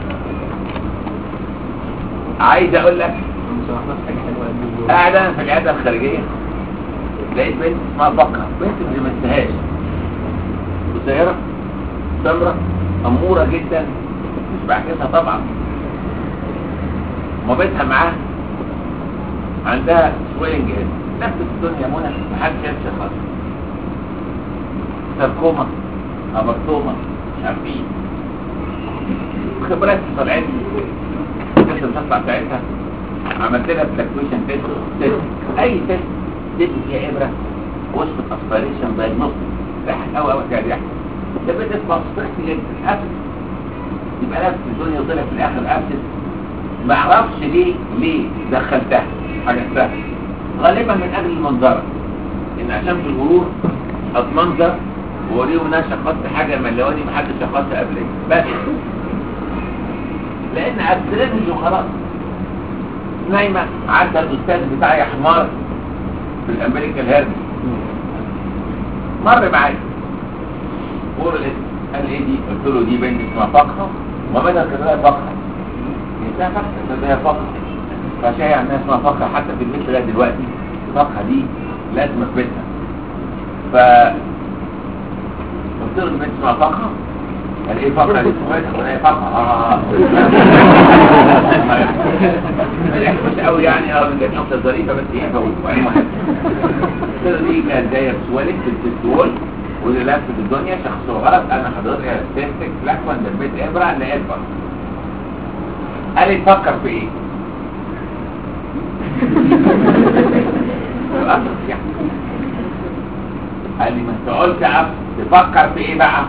عايز اقول لك قاعد انا في العياده الخارجيه لقيت بنت اسمها بكر بنت ما لمستهاش قصيره سمراء اموره جدا مش بعكسها طبعا مامتها معاها عندها سويلنج هنا نفس الدنيا منى محدش يمشي خالص ساركوما ابرتوما مش عارفين خبرات طلعت التست بتطلع ساعتها عملت لها فلاكتويشن تيست تيست اي تيست تيست فيها ابره وصفه اسبيريشن دايجنوستيك ريحه قوي قوي فيها ريحه ده بيت اسمه سبيكت جدا ابسس يبقى نفس الدنيا وطلع في الاخر ابسس ما اعرفش ليه ليه دخلتها حاجه سهله غالبا من اجل المنظره ان عشان في الغرور اتمنظر ووريهم ان انا شخصت حاجه ملواني محدش شخصها قبلي بس لان اكسرنج وخلاص نايمه عدى الاستاذ بتاعي حمار في الامريكان هيرمي مر معايا قول الاسم قال ايه دي قلت له دي بنت اسمها فقره ومدى كده فقره اسمها فقره كده فقره فشايع عندها اسمها فقره حتى في البيت لغايه دلوقتي الفقره دي لازم في بيتها ف قلت له البنت اسمها فقره قال ايه فقره دي اسمها ولا ايه فقره اه مش قوي يعني اه من نقطه ظريفه بس ايه فوت المهم قلت له دي كانت جايه بسوالك في التستول واللي لفت الدنيا شخص غلط انا حضرتك يا ستيك لكوان دبيت ابره لقيت بره قال لي تفكر في ايه؟ أصرف يعني. قال لي ما انت قلت أب تفكر في ايه بقى؟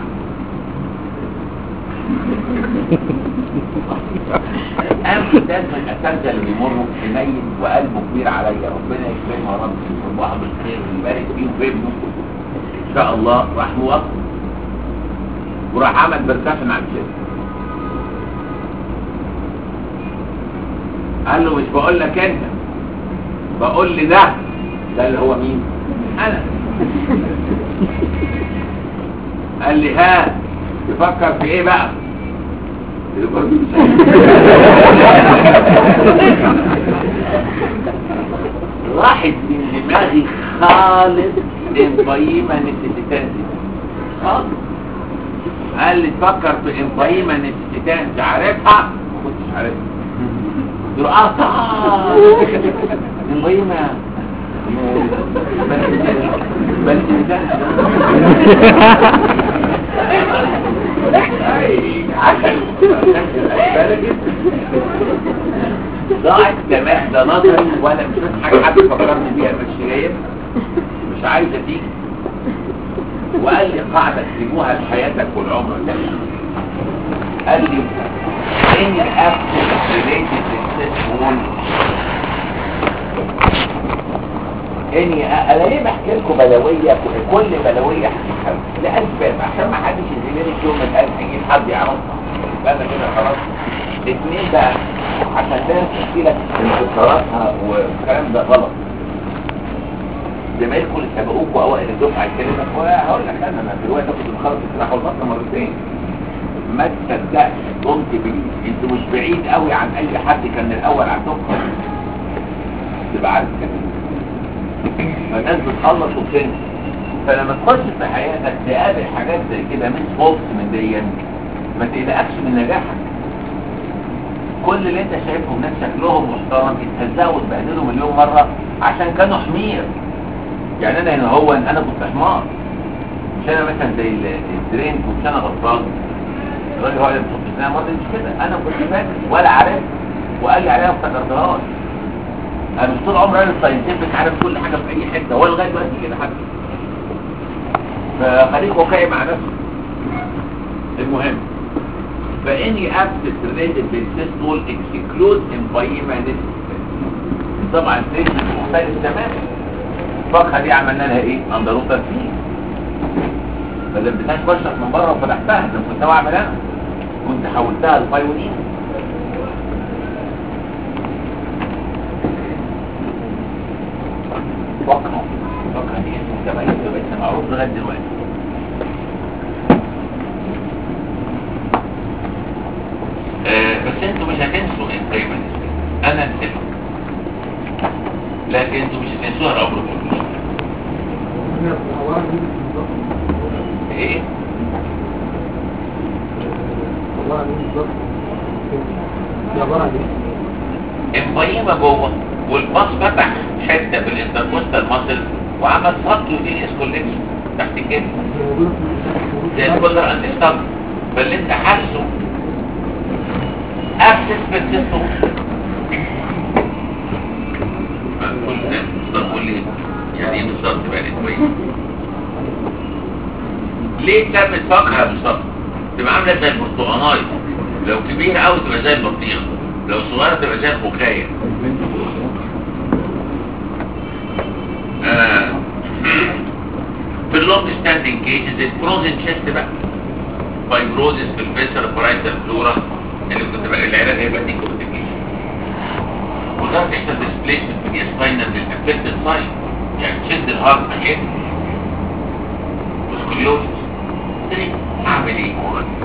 قام استاذ من الاساتذه اللي بيمروا حنين وقلبه كبير عليا ربنا يكرمه يا رب ويصبحه بالخير ويبارك فيه وفي ابنه ان شاء الله راح موقف وراح عمل بركاشن على الجسم قال له مش بقول لك انت بقول لي ده ده اللي هو مين انا قال لي ها تفكر في ايه بقى برضه مش راحت من دماغي خالص امبايما نتيتانزي خالص قال لي تفكر في امبايما نتيتانزي عارفها ما كنتش عارفها قلت له اه صح امبايما بس ضاعت تمام ده نظري ولا مش بس حاجه حد فكرني بيها مش جايبها مش عايزه تيجي وقال لي قاعده تكتبوها لحياتك والعمر ده قال لي ان الابسس ريليتد للسيستم اني انا ليه بحكي لكم بلويه كل بلويه احكيها لاسباب عشان ما حدش يزيد يوم من الالف يجيب حد يعرفها يبقى انا كده خلاص اثنين بقى عشان ده تحكي لك انتصاراتها والكلام ده غلط زمايلكم اللي سبقوكوا اوائل الدفعه يكلمك هقول لك انا انا دلوقتي كنت مخلص السلاح والبطن مرتين ما تصدقش قمت بيه انتوا مش بعيد قوي عن اي حد كان الاول على الدفعه تبقى عارف كده فالناس بتخلص وبتنسى فلما تخش في حياتك تقابل حاجات زي كده مش خوف من دي ما تقلقش من نجاحك كل اللي انت شايفهم ناس شكلهم محترم اتهزقوا واتبهدلوا مليون مره عشان كانوا حمير يعني انا هنا هو انا كنت حمار مش انا مثلا زي الترين كنت انا غلطان الراجل هو اللي بيصب لنا مرضي مش كده انا كنت فاكر ولا عارف وقال لي عليها ما افتكرتهاش انا مش طول عمري انا ساينتفك عارف كل حاجه في اي حته هو لغايه دلوقتي كده حتى فخليك واقعي مع نفسك المهم فاني ابسط ريليتد بالسيستول اكسكلود امبايما طبعا تريتمنت مختلف تماما الفقره دي عملنا لها ايه؟ اندروتر فيه ما لبستهاش بشرك من بره وفتحتها ده كنت ناوي اعمل انا كنت حولتها لفايونين فقره الفقره دي اسمه كمان لسه معروف لغايه دلوقتي آه، بس انتوا مش هتنسوا القيمة دي انا نسيتها لكن انتوا مش هتنسوها لو بروبوزيشن ايه امبايما جوه والباص فتح حته في الانتركوستال ماسل وعمل سبتوتينيوس كوليكشن تحت الجلد زي الكولر اند ستاب فاللي انت حاسه ابسس بالسيستم كل ده طب قول لي يعني ايه بالظبط بقى كويس ليه تم فقرها بالظبط تبقى عامله زي البرتقانايه لو كبيره قوي تبقى زي البطيخه لو صغيره تبقى زي الخوخايه آه. في اللونج ستاندنج كيسز الفروزن تشيست بقى فايبروزس في الفيسر برايتال فلورا اللي كنت بقى العلاج هيبقى دي كورتيكيشن وده بيحصل ديسبليسمنت في السباينال للافكتد سايد يعني تشد الهارت ناحيه وسكوليوزس اعمل ايه؟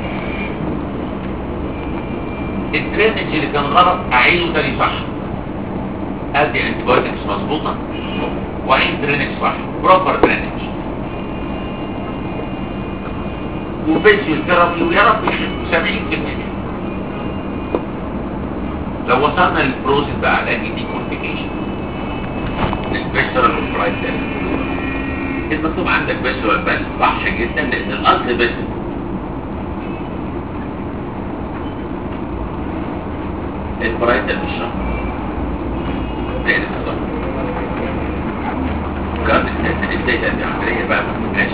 الدرينج اللي كان غلط اعيده تاني صح ادي انتيبيوتكس مظبوطه وعيد درينج صح بروبر درينج وفيزيو ثيرابي ويا رب يخف 70% لو وصلنا للبروسيس بقى علاج دي كورتيكيشن البشرة والبرايتال المكتوب عندك بشرة بس صح جدا لان الاصل بس البرايتال بشرة لان بالظبط كارديك ازاي تعمل عملية بقى ما تبقاش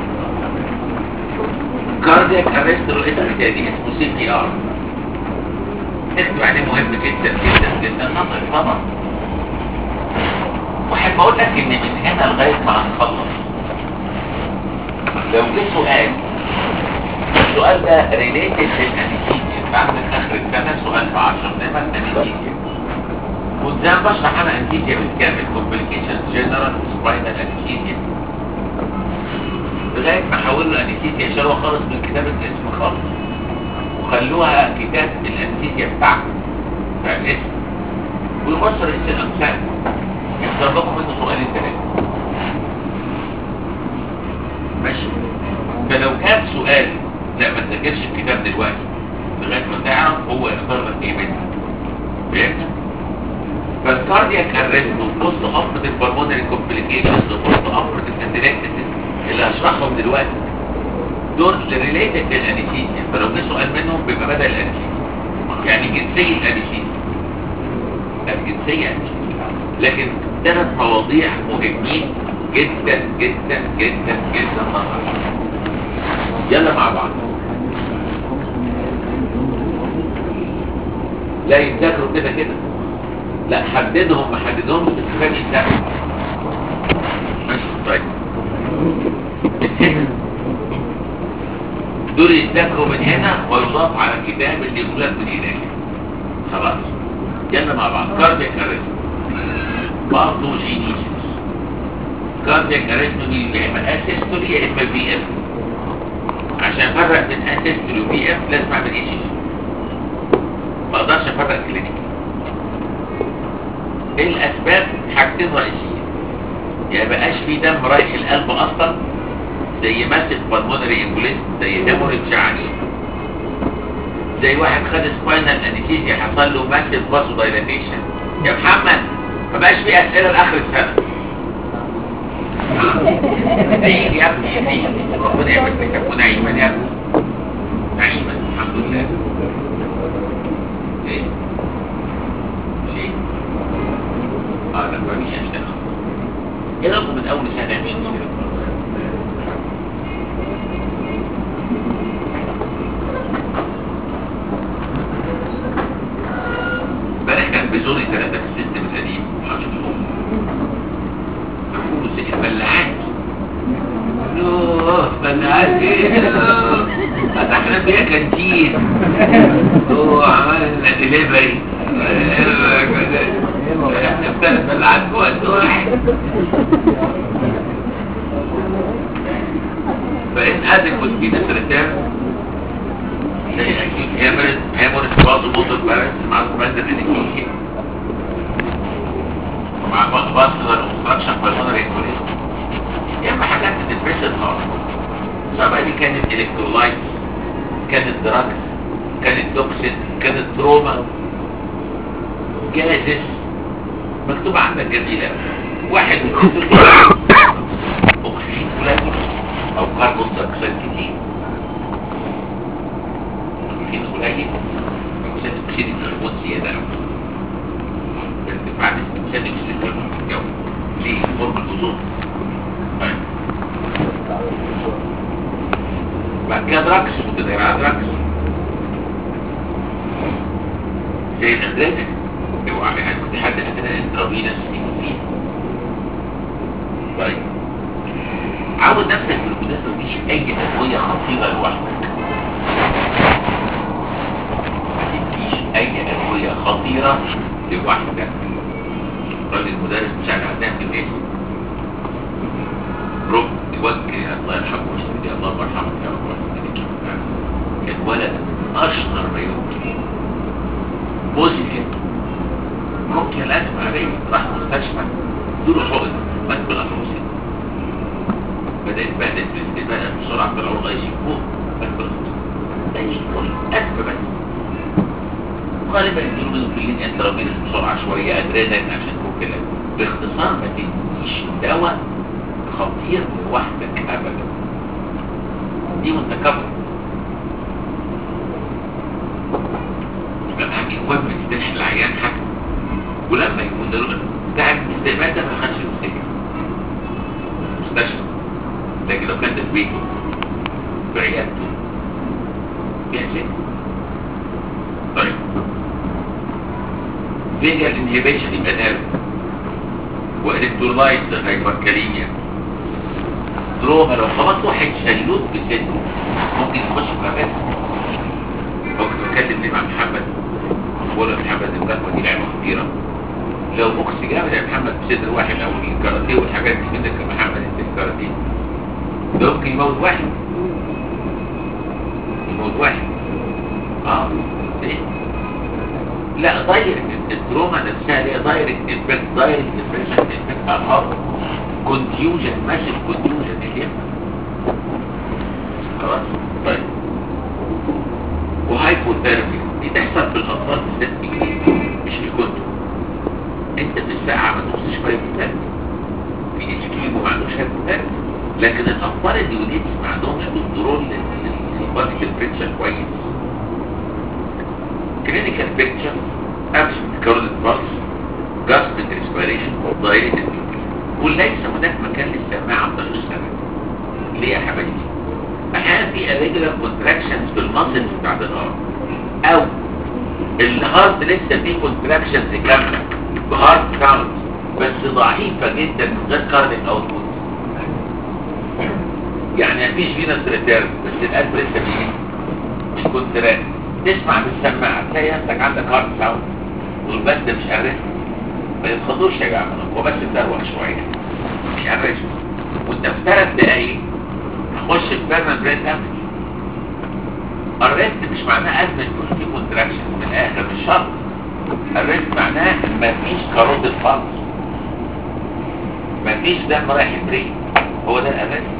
كاردياك ارست له اسم تاني اسمه سي بي ار اكتب عليه مهم جدا جدا جدا نظر طبعا واحب اقول لك ان من هنا لغايه ما هنخلص لو جه سؤال السؤال ده ريليتد للانستيزيا بعمل اخر السنه سؤال في 10 دايما انستيزيا كنت زي ما بشرح انا انستيزيا بالكامل كومبليكيشن جنرال سباينال انستيزيا لغايه ما حولوا الانستيزيا شالوها خالص من كتاب الاسم خالص وخلوها كتاب الانستيزيا بتاعته بتاع الاسم ويوصل اسم الامثال يختار لكم منه سؤالين ثلاثه ماشي فلو كان سؤال لا ما تذاكرش الكتاب دلوقتي لغايه ما تعرف هو يختار لك ايه منه فهمت؟ فالكاردياك ارست وبوست افرد البلمونري كومبليكيشنز وبوست افرد الكاتراكتس اللي هشرحهم دلوقتي دول ريليتد للانستيزيا فلو جه سؤال منهم بيبقى بدل الانستيزيا يعني جنسيه الانستيزيا الجنسيه انستيزيا لكن ثلاث مواضيع مهمين جدا جدا جدا جدا نظرا يلا مع بعض لا يتذاكروا كده كده لا حددهم ما حددهمش استفاد يتذاكروا ماشي طيب دول يتذاكروا من هنا ويضاف على الكتاب اللي يقول لك من هناك خلاص يلا مع بعض كاردياك اريثم برضه جينيسيس كاردياك اريثم يا اما اسيستولي يا اما في اف عشان افرق بين اسيستولي وفي اف لازم اعمل ايه ما اقدرش افرق كلينيكي الاسباب حاجتين رئيسيه يا بقاش في دم رايح القلب اصلا زي ماسك بالمونري امبوليزم زي هيموريدج عنيف زي واحد خد سباينال انستيزيا حصل له ماسك فاسو دايلاتيشن يا محمد ما بقاش في اسئله لاخر السنه عيد يا ابني عيد ربنا يعمل لك تكون نعيما يا ابني نعيما الحمد لله ليه؟ ليه؟ اه لا ما فيش اشتغل ايه رقم من اول سنه مش مشكله لبسوني ثلاثة في السيستم القديم هشوفهم يقولوا زي البلاعات يوه بلاعات ايه فتحنا فيها كانتين وعملنا دليفري ثلاث بلاعات في وقت واحد فإن adequate venous return زي acute hemorrhage hemorrhage vasomotor balance مع suspended medication مع vascular obstruction pulmonary embolism يا اما حاجات بتتبسط خالص سواء دي كانت الكترولايت كانت دراجز كانت توكسين كانت تروما جازس مكتوب عندك جميلة واحد اكسجين قليل او كربون دايوكسيد كتير اكسجين قليل اكسيد اكسيد الكربون زيادة ارتفاع نسبة ثاني اكسيد الكربون في الجو ليه فورم الاوزون طيب بعد كده دراكس ممكن يبقى دراكس زي الادرينال اوعى عليها كنت حد عندنا انترافينس فيه طيب عود نفسك بالمناسبة مفيش اي ادوية خطيرة لوحدك مفيش اي ادوية خطيرة لوحدك الراجل المدرس بتاعنا عندنا في الناس رب يوجه الله يرحمه ويسلمه الله يرحمه يا رب كان ولد من اشطر ما يمكن بوزيتيف رقية لازم عليه راح مستشفى دول حقن مات بالأفروسين بدأ يتبهدل في الاستقبال بسرعة طلعوا لغاية فوق مات بالأفروسين ده يكون أسف بس غالبا يديروا منه في اللين انترافيروس بسرعة شوية ادرينالين عشان فوق كده باختصار ما تديش دواء خطير لوحدك ابدا دي متكبر يبقى حاجة مهم تستنحي العيان حاجة ولما يكون ده بتاع الاستقبال ده ما خدش المستشفى مستشفى لكن لو كان ده في بيته في عيادته بيحسن طيب فيجال انهيبيشن يبقى نارو والكترولايت هايبركاليميا تروما لو خبطت واحد شلوت بسنه ممكن يخش في مكان كنت بتكلم ليه مع محمد بقول له محمد القهوه دي لعبه خطيره لو بوكس جامد يا محمد بصدر واحد او الكاراتيه والحاجات دي منك يا محمد انت الكاراتيه ده ممكن يموت واحد يموت واحد اه ليه؟ لا دايركت التروما نفسها هي دايركت افكت دايركت افكت افكت على الهارت كونتيوجن ماشي كونتيوجن اللي خلاص طيب وهايبوثيرمي دي تحصل في الاطفال بالذات مش في الكنترول انت في الساعه ما تبصش في هايبوثيرمي في اسكيمو ما عندوش هايبوثيرمي لكن الاطفال اليونيتس ما عندهمش كنترول للبادي تمبريتشر كويس كلينيكال بيكتشر ابسنت كاروليك بالس جاستريك ريسبيريشن دايريتد وليس هناك مكان للسماعه عند السمع ليه يا حبايبي احيانا في irregular contractions في المسلز بتاعت الهارت او الهارت لسه فيه contractions كامله بهارت كاونت بس ضعيفه جدا من غير كارديك اوتبوت يعني مفيش فينس ريتيرن بس القلب لسه فيه مش كونتراكت تسمع بالسماعه تلاقي نفسك عندك هارت ساوند والبس ده مش قريت ما يتخضوش يا جماعه هو بس تروح شويه مش قريت وانت في ثلاث دقايق هخش في بيرنال برين دامج الريست مش معناه ازمه يكون في كونتراكشن من الاخر مش شرط الريست معناه مفيش كاروتيد فالس مفيش دم رايح البرين هو ده الريست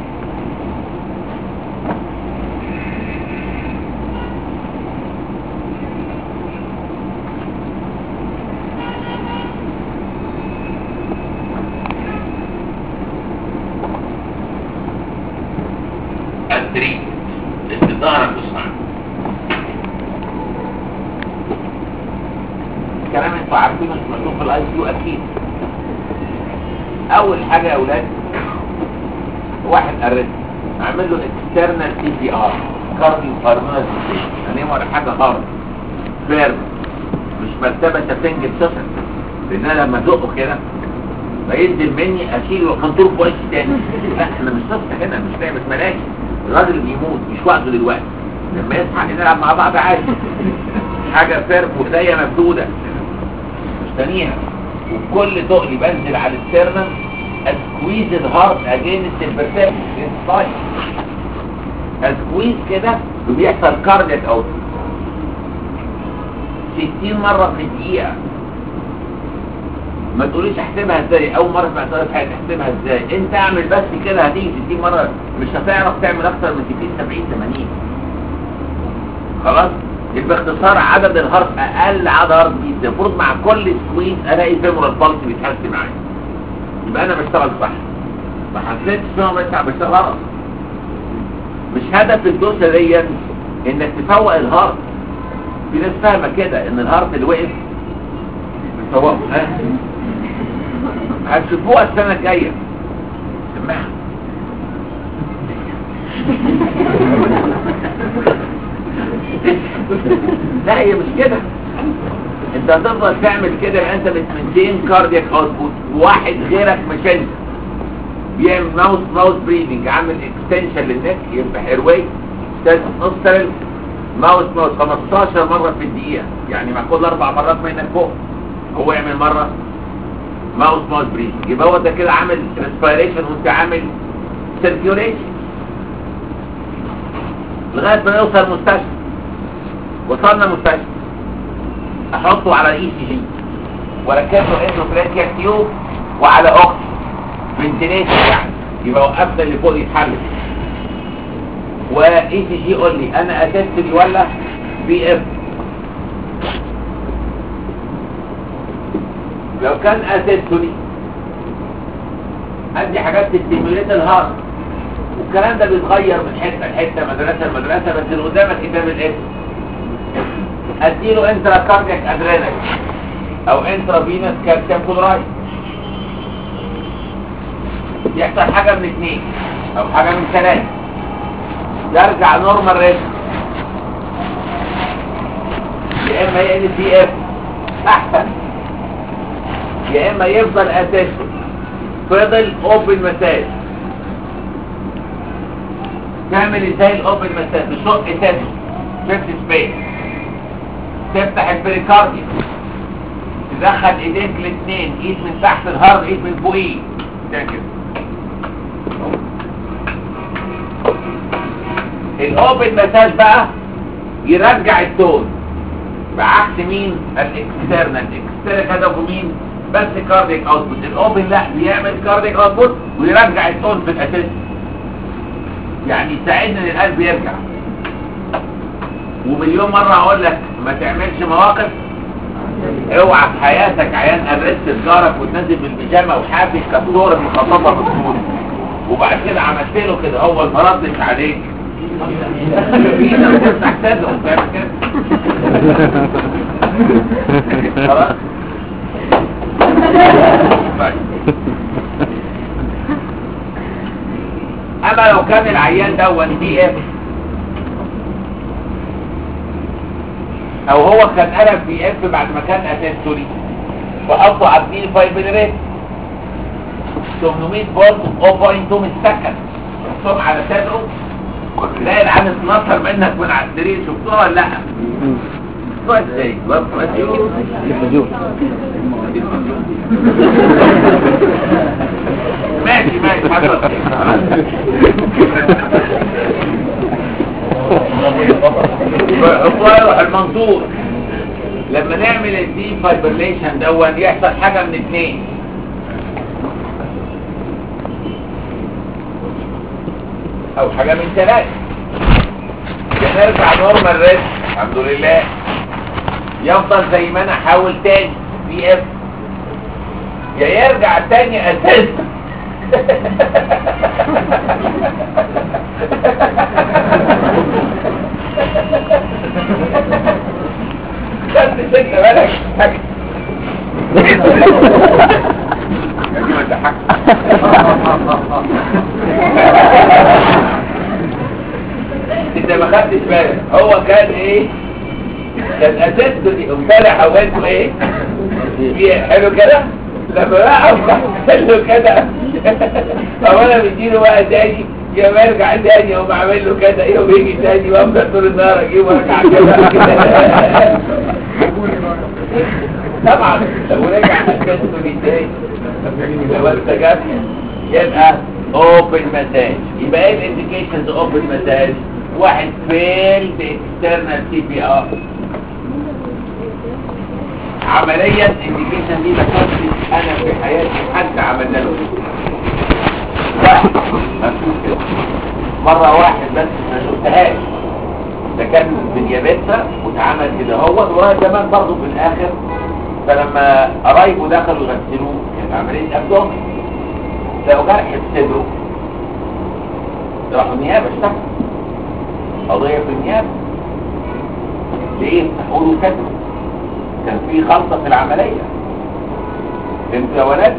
التريد ظهرك واسمع الكلام انتوا عارفينه مش مكتوب في الاي كيو اكيد اول حاجه يا اولاد واحد ارد اعمل له اكسترنال سي بي ار كارديو فارماس يعني ولا حاجه هارد فيرم مش مرتبة سفنج بصفر لان انا لما ازقه كده فينزل مني اشيل الخنطور في وشي تاني لا احنا مش صفر هنا مش لعبة ملاهي الراجل بيموت مش وقته دلوقتي لما يصحى نلعب مع بعض عادي حاجة فيرم وايديا ممدودة مستنيها وكل تقلي بنزل على السيرنم اسكويز الهارت اجينست البرسبشن انسايد اسكويز كده وبيحصل كاردياك اوت 60 مرة في الدقيقة ما تقوليش احسبها ازاي اول مرة سمعتها في حياتي احسبها ازاي انت اعمل بس كده هتيجي 60 مرة مش هتعرف تعمل اكتر من 60 70 80 خلاص يبقى باختصار عدد الهارت اقل عدد هارت بيت المفروض مع كل سكويز الاقي فيمورال بالس بيتحسن معايا يبقى انا بشتغل صح ما حسيتش ان انا بشتغل بشتغل غلط مش هدف الدوسه دي انك تفوق الهارت في ناس فاهمه كده ان الهارت اللي وقف بيفوقه ها هتشوفوها السنه الجايه سمعها لا هي مش كده انت هتفضل تعمل كده يبقى انت بتمنتين كاردياك اوتبوت وواحد غيرك مش انت بيعمل ماوس ماوس بريدنج عامل اكستنشن للنك يفتح ايرواي نوسترل ماوس ماوس 15 مره في الدقيقه يعني مع كل اربع مرات منك فوق هو يعمل مره ماوس ماوس بريدنج يبقى هو ده كده عامل ريسبيريشن وانت عامل سيركيوليشن لغايه ما يوصل مستشفى وصلنا مستشفى احطه على الاي سي جي واركب له اندوفرينكيال تيوب وعلى اوكسي فنتيليشن يعني يبقى وقفنا اللي فوق يتحرك واي سي جي يقول لي انا اسيستري ولا بي اف لو كان اسيستري عندي حاجات تستيموليت الهارت والكلام ده بيتغير من حته لحته مدرسه لمدرسه بس اللي قدامك كتاب الاسم اديله انترا كاردياك ادرينال او انترا فينس كالسيوم كلورايد يحصل حاجه من اثنين او حاجه من ثلاثه يرجع نورمال ريت يا اما يقل سي اف احسن يا اما يفضل اساسه فضل اوبن مساج تعمل ازاي الاوبن مساج بشق تاني شفت سبيس تفتح البريكارديوم تدخل ايديك الاثنين ايد من تحت الهارد ايد من فوقيه ده كده الاوبن مساج بقى يرجع التون بعكس مين الاكسترنال الاكسترنال هدفه مين بس كارديك اوتبوت الاوبن لا بيعمل كارديك اوتبوت ويرجع التون في الاساس يعني يساعدنا ان القلب يرجع ومليون مرة اقول لك ما تعملش مواقف اوعى في حياتك عيان قرست جارك وتنزل بالبيجامه وحافي كسوره مخططه بالطول وبعد كده عملت له كده هو ما ردش عليك فينا وتفتح صدره فاهم كده خلاص طيب. اما لو كان العيان ده دي اف او هو كان قلب بي اف بعد ما كان اسيستولي وحطوا عاملين فايبريت 800 فولت 0.2 من سكند شفتهم على صدره تلاقي العين اتنطر منك من على السرير شفتوها ولا لا؟ شفتوها ازاي؟ برضه الفجور ماشي ماشي حصل الطائر المنصور لما نعمل الدي فايبرليشن دون يحصل حاجة من اتنين او حاجة من ثلاثة يا نرجع نورمال ريست الحمد لله يفضل زي ما انا حاول تاني بي اف يا يرجع تاني اساس خدت انت بالك حاجة يا دي ما تضحكش انت ما خدتش بالك هو كان ايه كان اساسه دي امبارح عملته ايه في- حلو كده لما بقى حلو كده فانا بديله بقى تاني يا ما ارجع تاني اقوم عامل له كده ايه ويجي تاني وافضل طول النهار اجيبه وارجع كده طبعا لو رجع اساسه دي تاني لو انت جاب يبقى اوبن مساج يبقى ايه الانديكيشنز اوبن مساج واحد فيل باكسترنال سي بي ار عمليا الانديكيشن دي ما كانش انا في حياتي حد عملنا له واحد مفيش كده مره واحد بس ما شفتهاش ده كان في نيابتها واتعمل كده هو وهو زمان برضه في الاخر فلما قرايبه دخلوا يغسلوه كانت عمليه ابدومن لقوا جرح في صدره راحوا النيابه اشتكوا قضيه في النيابه ليه؟ تقولوا كذب كان في خلطه في العمليه فهمتوا يا ولاد؟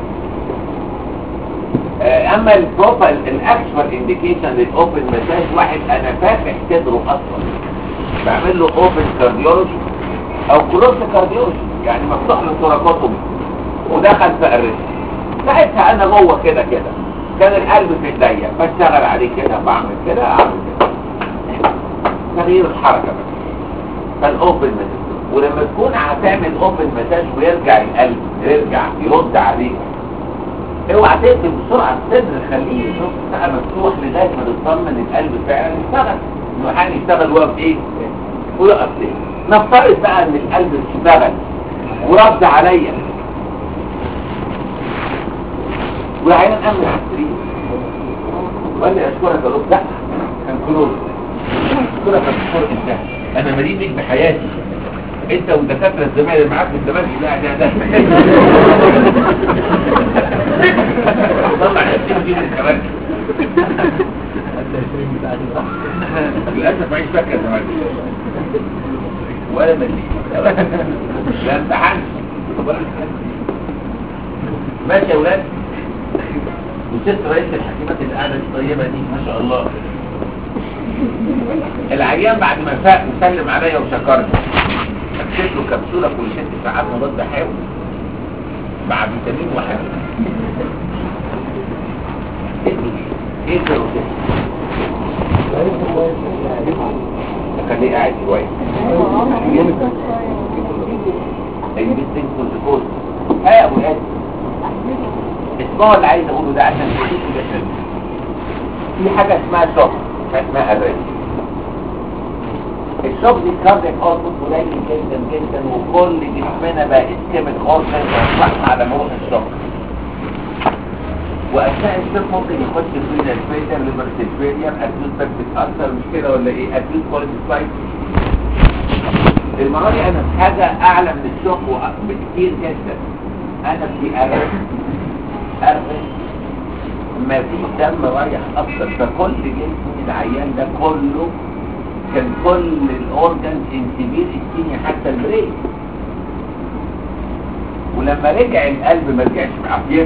آه، اما البروبال الاكشوال انديكيشن للاوبن مساج واحد انا فاتح صدره اصلا بعمل له اوبن كارديولوجي او كروس كارديولوجي يعني مفتوح له ثوراكوتومي ودخل في الرئه ساعتها انا جوه كده كده كان القلب في ايديا بشتغل عليه كده بعمل كده اعمل كده تغيير الحركه بس فالاوبن مساج ولما تكون هتعمل اوبن مساج ويرجع القلب يرجع يرد عليك اوعى تقفل بسرعه الصدر خليه نص ساعه مفتوح لغايه ما تطمن القلب فعلا يشتغل انه حال يشتغل ويقف ايه ويقف ليه نفترض بقى ان القلب اشتغل ورد عليا والعيان امن على السرير وقال لي اشكرك يا دكتور لا كان كلوز اشكرك يا دكتور انت انا مريض بيك بحياتي انت والدكاتره الزمايل اللي معاك من زمان لا ده ده طلع نفسي دي من الكمان للاسف معيش فاكر زمان ولا ملي لا امتحنت ولا امتحنت ماشي يا ولاد وست رئيس الحكيمات اللي قاعده الطيبه دي ما شاء الله العيان بعد ما فاق وسلم عليا وشكرني اكتب له كبسوله كل ست ساعات مضاد حيوي مع فيتامين واحد ايه ده خليه قاعد شويه البيستين كورتيكوز ها يا ولاد اسمعوا اللي عايز اقوله ده عشان تشوفوا ده في حاجه اسمها شوك حاجه اسمها الريسك الشوك دي كاردياك اوتبوت قليل جدا جدا وكل جسمنا بقى اسكيميك اورجن واصبحنا على موت الشوك واثناء الشوك ممكن يخش فينا الفيتر ليبرتيد فيلير اكيوت باكتيك اثر مش كده ولا ايه اكيوت كوليستايت المره دي انا في حاجه اعلى من الشوك بكتير جدا انا في ارق ارق ما فيش دم رايح اصلا فكل جسم العيان ده كله كان كل الاورجنز انسبير الكيميا حتى البريك ولما رجع القلب ما رجعش بعافيته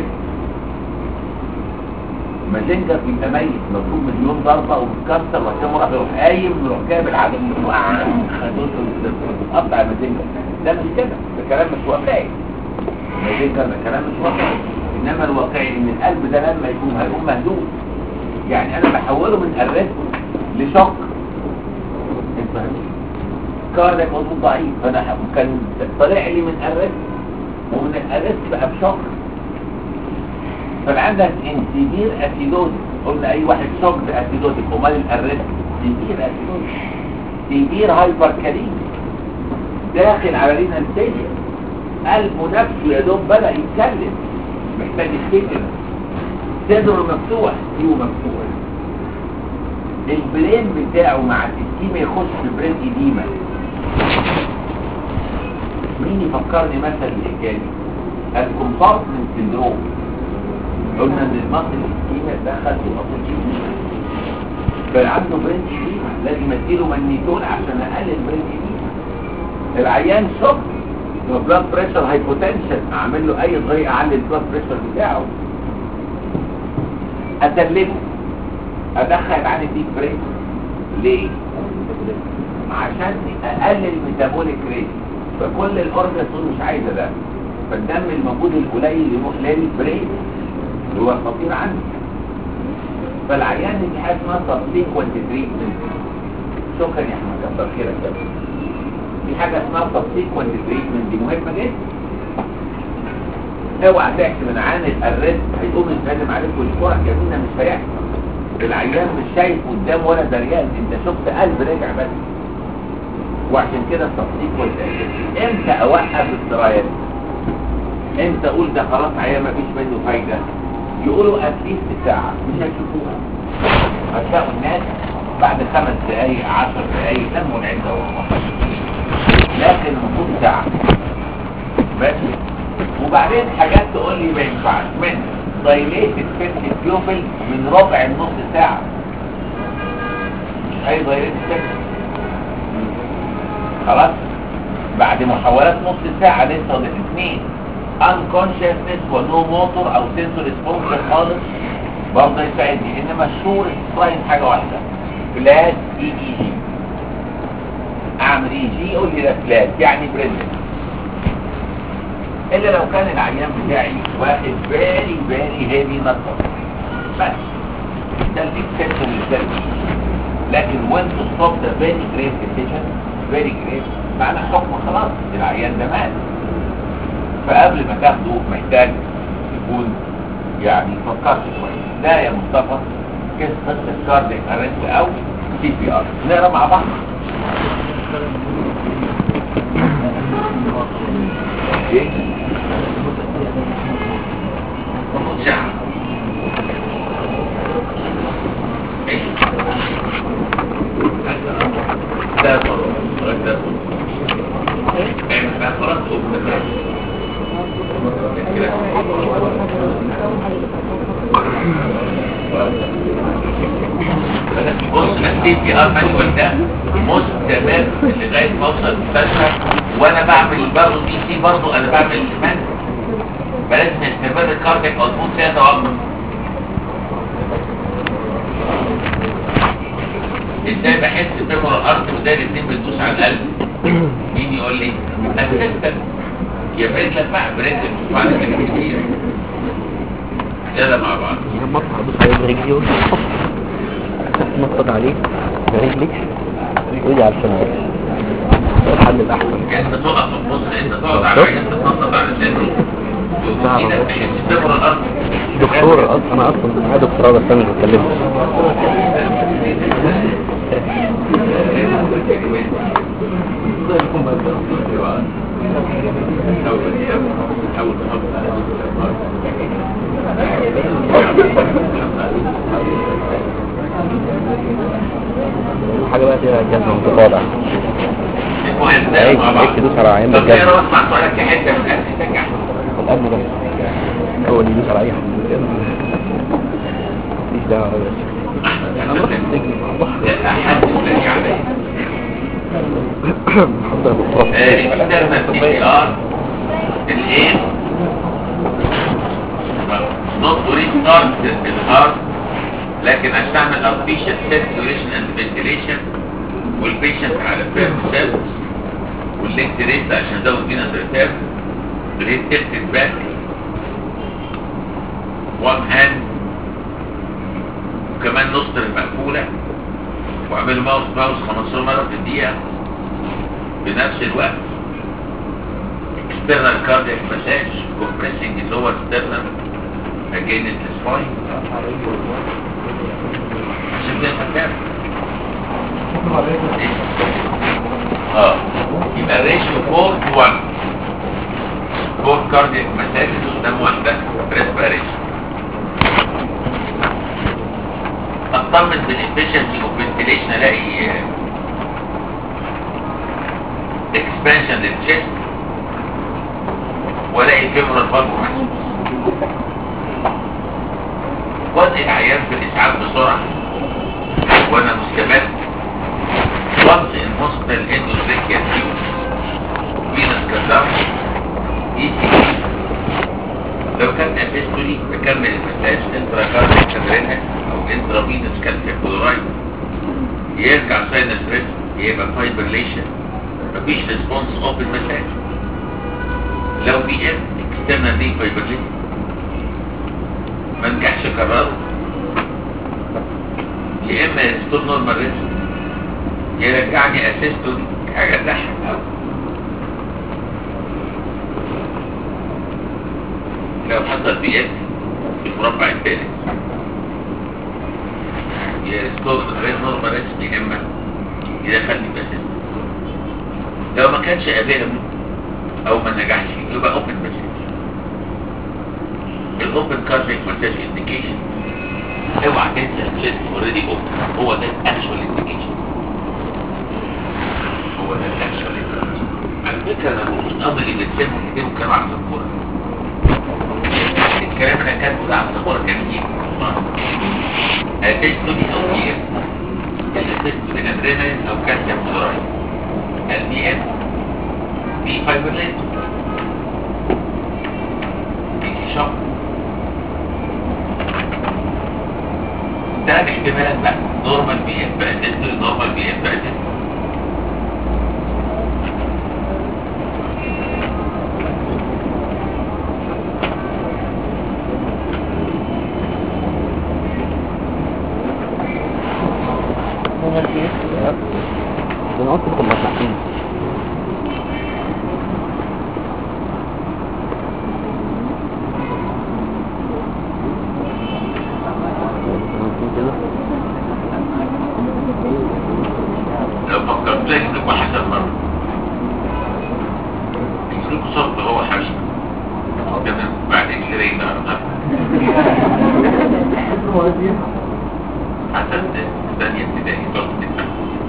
مازنجر بيبقى ميت مضروب مليون ضربه ومتكسر وعشان راح يروح قايم يروح جايب العجل قطع مازنجر ده مش كده ده كلام مش واقعي مازنجر ده كلام مش واقعي انما الواقعي ان القلب ده لما يكون هيقوم مهدود يعني انا بحوله من ارست لشوك انت فاهمني كاردك مضغوط ضعيف فانا ح- كان طلع لي من ارست ومن الارست بقى بشوك فالعندك انسيبير اسيدوز قلنا اي واحد شوك باسيدوتك امال الارست سيبير اسيدوز سيبير هايبر كاليم داخل على رينا السيليا قلبه نفسه يا دوب بدأ يتكلم محتاج يفتكر صدره مفتوح سيو مفتوح البرين بتاعه مع الاسكيمة يخش في برين إديمة مين يفكرني مثلا الحكاية دي الكومبارتمنت سندروم قلنا ان المصل الاسكيمة دخل في الأوبوجين فعنده برين إديمة لازم اديله منيتون عشان اقلل برين إديمة العيان شوك بلاد بريشر هايبوتنشن اعمل له اي طريقه اعلي البلاد بريشر بتاعه اسلمه ادخل عن الديب بريك ليه عشان اقلل الميتابوليك ريت فكل الاورجنز تقول مش عايزه ده فالدم الموجود القليل يروح للبرين اللي هو خطير عنه فالعيان دي حاجه اسمها سبسيكونت تريتمنت شكرا يا احمد كتر خيرك يا ابني. في حاجه اسمها سبسيكونت تريتمنت دي مهمه جدا اوعى تحسب ان عن الريسك هيقوم يتهاجم عليك ويشكرك يا ابننا مش هيحصل العيان مش شايف قدام ولا دريان انت شفت قلب رجع بس وعشان كده التصديق والتأكيد امتى اوقف السرايات امتى اقول ده خلاص عيان مفيش منه فايدة يقولوا اتليست ساعة مش هيشوفوها هتلاقوا الناس بعد خمس دقايق عشر دقايق لموا العدة والله لكن المفروض ساعة ماشي وبعدين حاجات تقول لي ما ينفعش من دايليتد فيتنس بيوبل من ربع النص ساعة مش اي دايليتد فيتنس خلاص بعد محاولات نص ساعة لسه الاثنين unconsciousness ونو موتور او سنسور سبونسر خالص برضه يساعدني انما الشور ساين حاجة واحدة فلات اي اي جي اعمل اي جي يقول لي ده فلات يعني بريزنت الا لو كان العيان بتاعي واخد فيري فيري هيفي نطر بس ده الاكسبشن للتركيز لكن وين تو ستوب ذا فيري جريف ديسيجن فيري جريف معنى حكم خلاص العيان ده مات فقبل ما تاخده محتاج يكون يعني فكرت كويس ده يا مصطفى قصه الكارديك ارست او سي بي ار نقرا مع بعض ايه ساعة ايه ده فرق ده ايه ما فرق بص السي بي ار مانوال ده مستمر لغايه ما اوصل المستشفى وانا بعمل برضه دي سي برضه انا بعمل المان فلازم يستمر الكارديك مظبوط فيها توقف ازاي بحس بفيمور الارض وده الاثنين بتدوس على القلب مين يقول لي اساسا يا بريد لك بقى بريد مش معنى كده كتير يلا مع بعض لما اطلع ادوس عليه برجلي واقول نطط عليه برجلي ويجي على الفمار ده الحل الاحسن انت تقف تبص انت تقعد على عين تتنطط على صدره وايدك تحس بفيمور الارض دكتور أص- انا اصلا معايا دكتوراه بس انا مش بتكلمش حاجه بقى فيها جزمه متقاطع المهم ده هيك مع بعض هيك تدوس على عين طب بالجزمه اقرا واسمع سؤالك يا حته من الاكل تنجح القلب ده هو اللي يدوس على اي حد مفيش دعوه بس احد الذي عليه حضرتك الطرف اكسترنال سي بي ار الايه نوت ريستارت الهارت لكن عشان اعمل ارتفيشال سيركيوليشن اند فنتيليشن والبيشنت على فيرم سيلز واللينك ريست عشان ازود فينا ريتاب الهيد تلتد باك وان هاند وكمان نصدر المقفوله واعمل ماوس ماوس 15 مره في الدقيقه بنفس الوقت external cardiac massage compressing the lower sternum against the spine عشان ده الحكام اه يبقى الريشيو 4 to 1 4 cardiac massages قدام واحدة respiration اطمن بالefficiency of ventilation الاقي آه، expansion للchest والاقي femoral valve محسوس وضع العيان في الاسعاف بسرعة وانا مستمر وضع المستل اندوتريكيا تيوب فينس كذاب اي سي لو كان اسيستولي بكمل المساج انترا كارديك ادرينال او انترا فينس كالسيوم كلورايد يرجع ساينس ريسك يبقى فايبرليشن مفيش ريسبونس اوبن مساج لو بي اف اكسترنال دي فايبرليشن ما نجحش اكرره يا اما يستور نورمال ريسك يرجعني اسيستو حاجه تضحك قوي لو حصل بي اف في المربع الثالث يستور غير نورمال ريسك يا اما يدخلني في اسيستو لو ما كانش افيلبل او ما نجحش يبقى اوبن مسج الاوبن كارديك مساج انديكيشن اوعى تنسى الشيست اوريدي اوبن هو ده الاكشوال انديكيشن هو ده الاكشوال انديكيشن على فكره انا المفروض امر اللي بتسموا كتير كانوا على السبوره الكلام اللي كاتبه ده على السبوره كان ايه؟ اتيستو دي او بي اف الاتيستو دي ادرينالين او كالسيوم كلورايد البي اف دي فايبرليت دي سي شوك ده الاحتمالات بقى نورمال بي اف بقى تستوري نورمال بي اف بقى تستوري ده انا قلت لكم مصلحتين لو فكرت تلاقي تبقى حسن مرة يجيلك صوت هو حبيب تمام بعدين يلاقي نهار حسن ثانية ابتدائي تقعد تدفع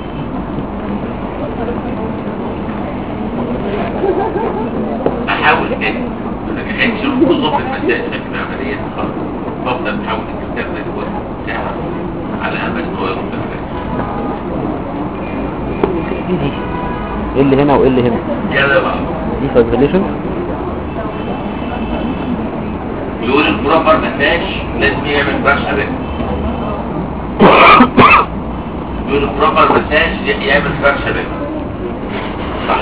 احاول تاني ما نجحتش وظبط المسائل شكل عملية خالص بفضل تحاول تستخدم الوقت ساعة على امل ان هو يرد الفكرة ايه اللي هنا وايه اللي هنا يلا بقى دي فايبريليشن يقول البروبر مساج لازم يعمل برشا ريت يقول البروبر مساج يعمل برشا ريت صح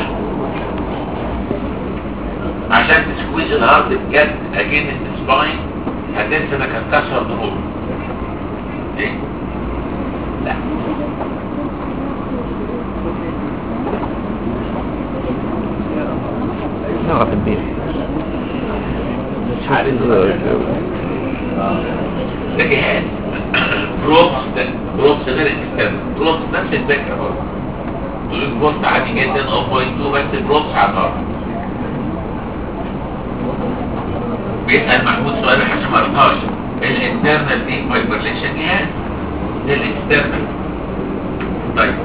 عشان تسكويز الهارت بجد اجين السباين هتنسى انك هتكسر ضمور ايه لا نوع في البيت مش عارف ده جهاز بروبس ده بروبس غير الاكسترنال بروبس نفس الفكره برضه يقول لك بروبس عادي جدا 0.2 بس بروبس على الارض بيسأل محمود سؤال عشان ما قرطاش الانترنال دي فايبرليشن جهاز ده الاكسترنال طيب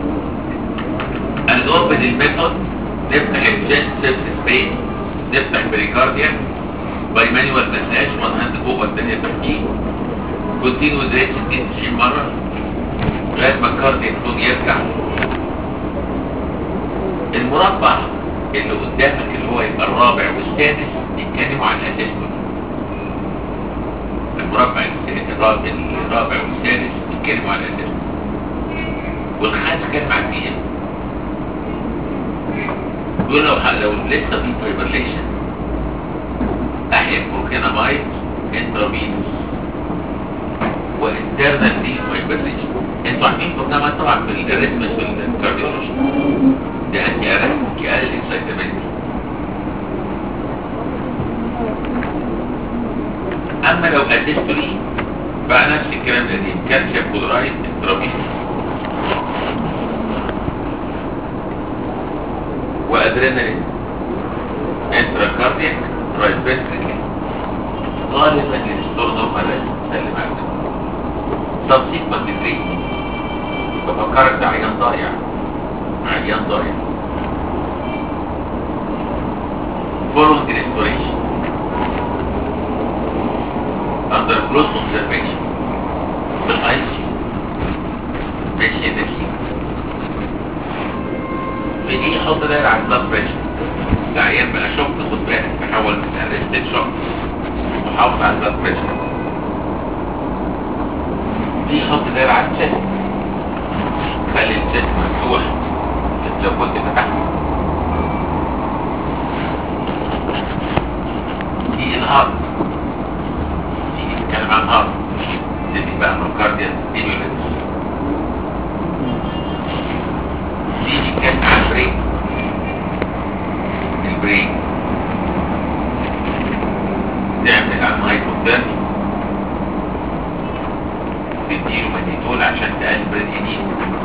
الاوبن الميثود نفتح الجست سيرفس سبيس نفتح بريكارديا باي مانيوال مساج وان هاند فوق والثانيه تحتيه كونتينوس ريت 60 90 مره لغايه ما الكارديا يكون يرجع المربع اللي قدامك اللي هو يبقى الرابع والسادس يتكلموا عن الاسيستون المربع الس- الرابع الرابع والسادس يتكلموا عن الاسيستون والخامس كان مع الدي ام دول لو لو لسه في فايبرليشن احيا بروكينامايد انترافينوس وانترنال دي فايبرليشن انتوا عارفين بروكينامايد طبعا في الريتمس في الكارديولوجي ده انتي ارستيك يقلل الاكسايتابيلتي اما لو اديستولي بقى نفس الكلام ده دي كالسيوم كلورايد انترافينوس وادرينالين انتراكاردياك رايت فنتريكل غالبا الستور نورمال سلم عليك سبسيكوانت تريتمنت بفكرك ده عيان ضايع عيان ضايع following restoration under close observation بالاي سي ماشي ده كده بيجي يحط دايره على البلاد بريشر ده عيان بقى شوك خد بالك تحول من ارستد شوك وحافظ على البلاد بريشر دي يحط دايره على الشست خلي الجسم مفتوح لو كنت فتحت دي الهارت دي بتتكلم عن الهارت دي بقى ميوكارديال ستيمولانس دي بتتكلم عن البرين البرين تعمل عن هايبوثيرمي تديله مانيتول عشان تقلل بريد ايديك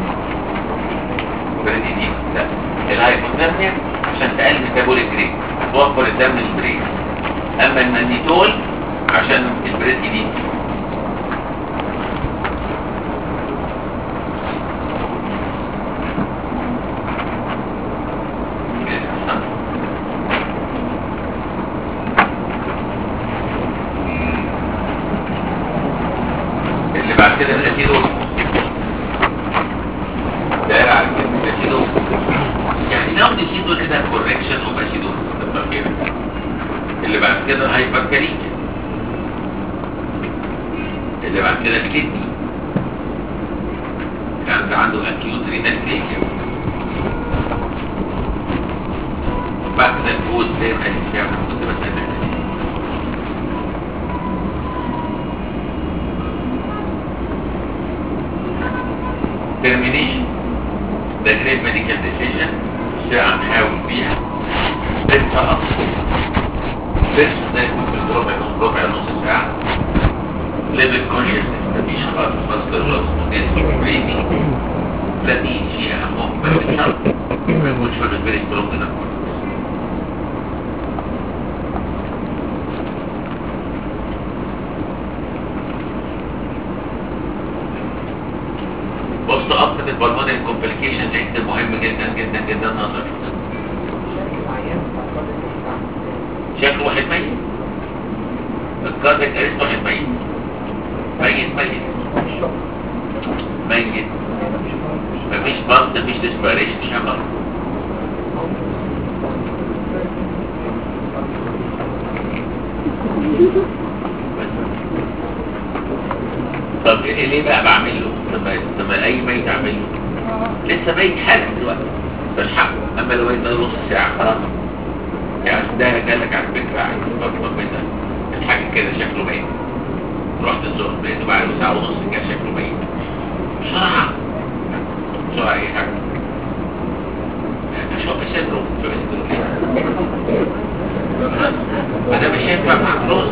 بريد ايديك لا الهايبوثيرميا عشان تقلل ميتابوليك ريت هتوفر الدم للبرين اما المانيتول عشان البريد ايديك اللي بعد كده الاسيدوز داير على كلمة الاسيدوز يعني لو نسيتوا كده كوركشن اوف اسيدوز تبقى كده اللي بعد كده هايبركاليميا اللي بعد كده الكدني كان عنده اكيوت رينال فيلير بعد كده الفوز زي ما كان بيعمل كنت بسألك termination ده great medical decision ساعة نحاول فيها لسه أصل لسه ده يكون في ربع نص ربع نص ساعة level consciousness مفيش خالص مصدر ولا اسمه بريدنج لا دي شيء أهمهم بس الشرط ما يكونش في الفيري سترونج ده بص أكتر البلمونري كومبليكيشن ده مهم جدا جدا جدا نظر شكله واحد ميت الكارديك اريست واحد ميت ميت ميت ميت مفيش بلس مفيش ديسبيريشن شمر طب إيه ليه بقى بعمل له طب طب اي ميت اعمل له لسه ميت حالا دلوقتي بالحق اما لو ميت نص ساعه خلاص يعني ده جالك على فكره عايز تطلب منها الحاجه كده شكله ميت رحت الظهر لقيته بعد ساعه ونص كان شكله ميت بسرعه بسرعه اي حاجه يعني شوف صدره شوف صدره انا مش هينفع مع فلوس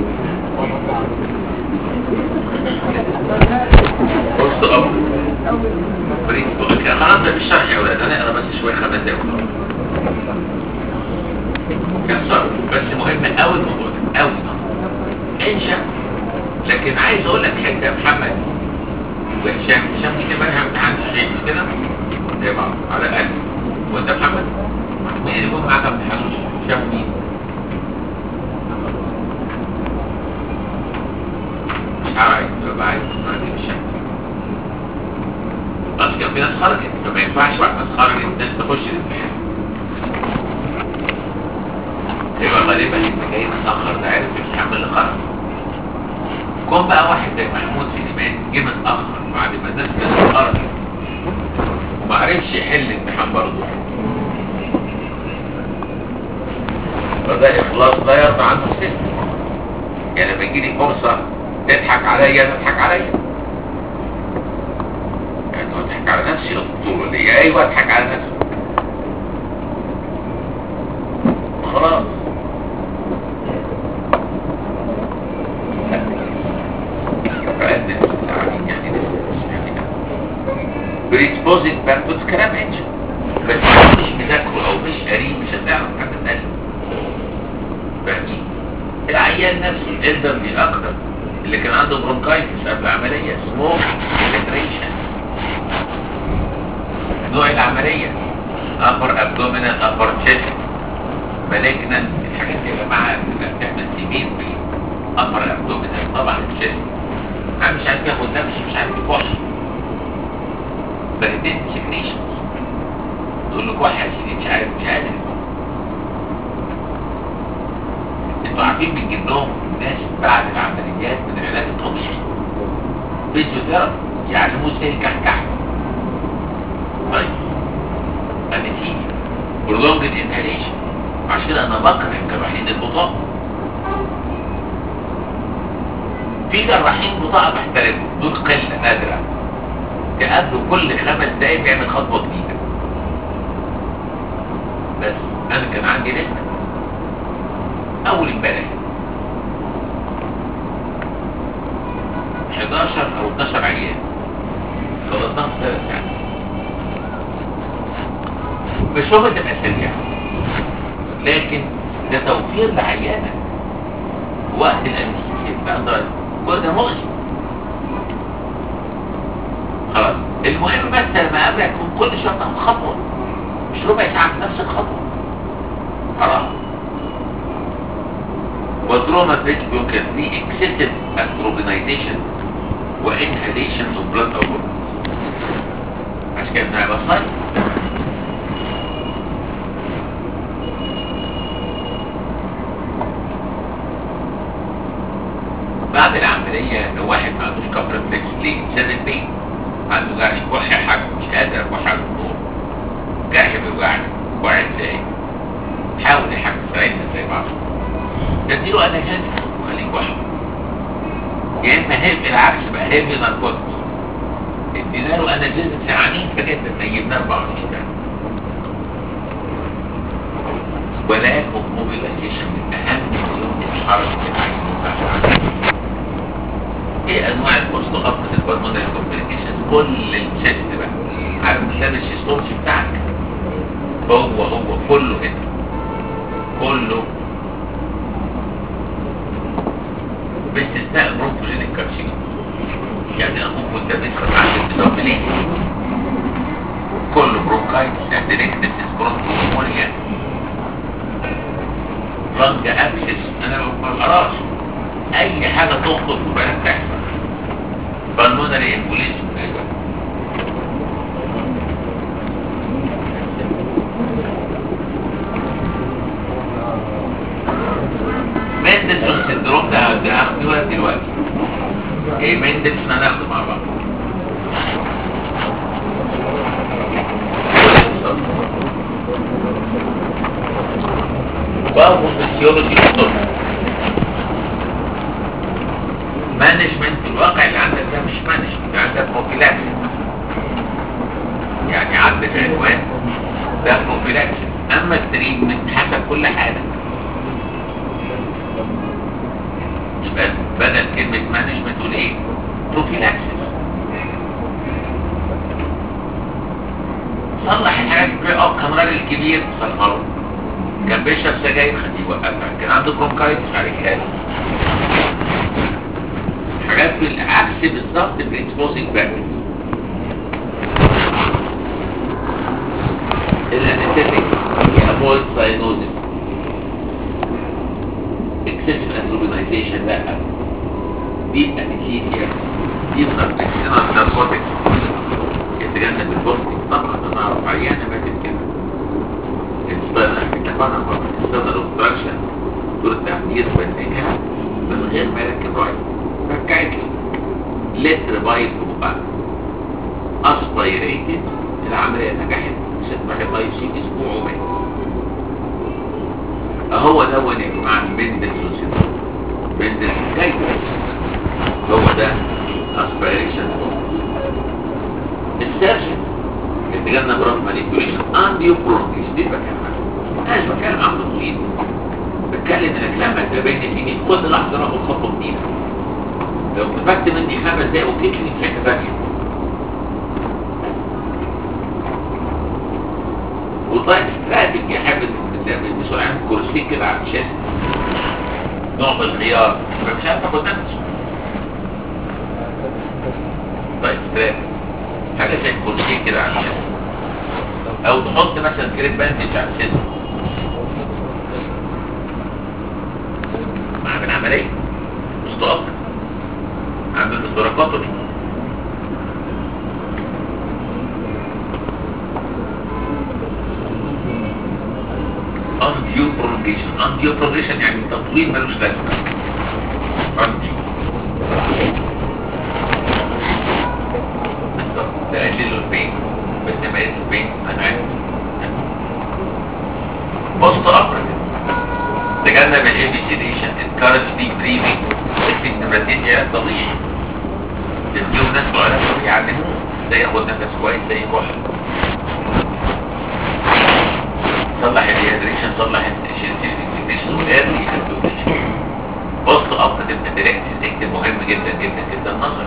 بص اب بريد بقى خلاص ده مش شرح يا ولاد انا اقرا بس شويه خمس دقايق كسر بس مهم قوي الموضوع ده قوي انشا لكن عايز اقول لك حته يا محمد وهشام هشام دي كمان امتحان الشيء مش كده زي بعض على الاقل وانت محمد مين اللي يكون معاك امتحان هشام مين مش عايز يبقى عايز ما عندي مش بس كان في ناس خرجت فما ينفعش بعد ناس خرجت الناس تخش الامتحان يبقى غالبا انت جاي متاخر ده عارف الحمل اللي خرج كون بقى واحد زي محمود سليمان جه متاخر بعد ما الناس كانت خرجت وما عرفش يحل الامتحان برضه فده اخلاص لا يرضى عنه السن يعني لما يجيلي فرصه تضحك عليا تضحك عليا يعني اضحك على نفسي يا دكتور ولا ايه ايوه اضحك على نفسي خلاص فقدم التعليم يعني بريسبوزيت باكتوز كلام انش بس لو مش مذاكره او مش قريب مش هتعرف حاجه تانية فاهمين العيان نفسه الالدرلي اكتر اللي كان عنده برونكايتس قبل العمليه سموك فيلتريشن نوع العمليه upper abdominal upper chest malignant الحاجات دي يا جماعه بتبقى بتعمل سيمين في upper abdominal طبعا الشيست انا مش عارف ياخد نفسه مش عارف يكح بردين سكريشنز تقول له كح يا سيدي مش عارف مش قادر انتوا عارفين بنجيب لهم ناس بعد العمليات من العلاج الطبيعي فيزيوثيرابي يعلموه ازاي يكحكح طيب prolonged inhalation عشان كده انا بكره جراحين البطاقة في جراحين بطاقة بحترمهم دول قلة نادرة تقابله كل خمس دقايق بيعمل خطوة جديدة بس انا كان عندي لسه اول امبارح 11 او 12 عيان خلصناهم في ثلاث ساعات مش هو تبقى سريع لكن ده توفير لعيانة وقت الانستيزيا بقى ده كل ده مؤذي خلاص المهم بس لما قابلك يكون كل شويه تاخد خطوه مش ربع ساعه في نفس الخطوه حرام وتروما بريتش بيمكن في اكسسيف استروبينايزيشن وانهاليشن اوف بلاد اور عشان كده بنبقى صايم بعد العملية لو واحد ما عندوش كفر فليكس ليه؟ عشان البين عنده جرح كح يا حاج مش قادر اكح على الدكتور جرح بيوجعني وقع ازاي؟ حاول يا حاج تساعدنا زي بعض تديله انالجيزك وخليك واحد يا اما هيب العكس بقى هيفي ناركوتكس ادينا له انالجيزكس عنيفه جدا نيمناه 24 ساعه ولاك موبيلايزيشن من اهم الحركه بتاعتنا ايه انواع البوست ابطل البلمونري كومبليكيشن كل الشيست بقى عارف مثال الشيستولوجي بتاعك هو هو كله كده كله باستثناء برونكوجينيك كارسينوم يعني اخوك وانت بتسخن عندك بتوبلين كله برونكايتس ادريكتس برونكومونيا لانج اكسس انا ما بقراش اي حاجه تخطر في بالك تحصل بالمونري امبوليزم ايوه مندلسون سندروم ده هاخده لك دلوقتي ايه مندلسون هناخده مع بعض بابو فيسيولوجي الطب مانجمنت الواقع اللي عندك ده مش مانجمنت عندك بروفيلاكسيس يعني عندك عنوان ده بروفيلاكسيس اما التريتمنت حسب كل حاجه يبقى بدل كلمه مانجمنت تقول ايه بروفيلاكسيس صلح الحاجات دي اه كان راجل كبير صلحه كان بيشرب سجاير خليه يوقفها كان عنده برونكايتس عليك قال حاجات بالعكس بالظبط في الاكسبوزنج فاكتورز الانستيك يافويد ساينوزيس اكسسيف انتروبينايزيشن لا دي انستيزيا دي ناركوتكس ناركوتكس يتجنب البوستنج طبعا انا اعرف عيانه ماتت كده الستاندر اوبستراكشن دور التعبير بنتجها من غير ما يركب رايت ركعت لي لتر بايل في بقها اسبيريتد العمليه نجحت ست واحد الله يشيل اسبوع ومات اهو ده يا جماعه بندلسون سيندروم بندلسون كيف هو ده اسبيريشن السيرجن يتجنب رف مانيبيوليشن انديو برونكيس دي بكلم انا مش بتكلم عن تطويل بتكلم انك لما تبين فيني كل لحظه راخد خطوه جديده لو استفدت مني خمس دقايق وكتلي في حته ثانيه والله استراتيجي يحب بسرعه كرسي كده على الشاشه نوع من الخيار فمش عارف تاخد نفسه طيب استراتيجي حاجه زي الكرسي كده على الشاشه او تحط مثلا كريب باندج على الصدر مع العمليه مش تقف عامل الدركاتوري undue prolongation undue prolongation يعني تطويل ملوش لازمه undue بالظبط تقلل له البين بس ما يقلل البين انا عارف تجنب الابيسيديشن encourage deep breathing اكتب نمرتين علاج طبيعي تديهم ناس علاج طبيعي يعلموه ده ياخد نفس كويس ده يكح صلح الهيدريشن صلح الانسيديشن والايرلي بص ابطة الاتراكسيس اكتب مهم جدا جدا جدا نظري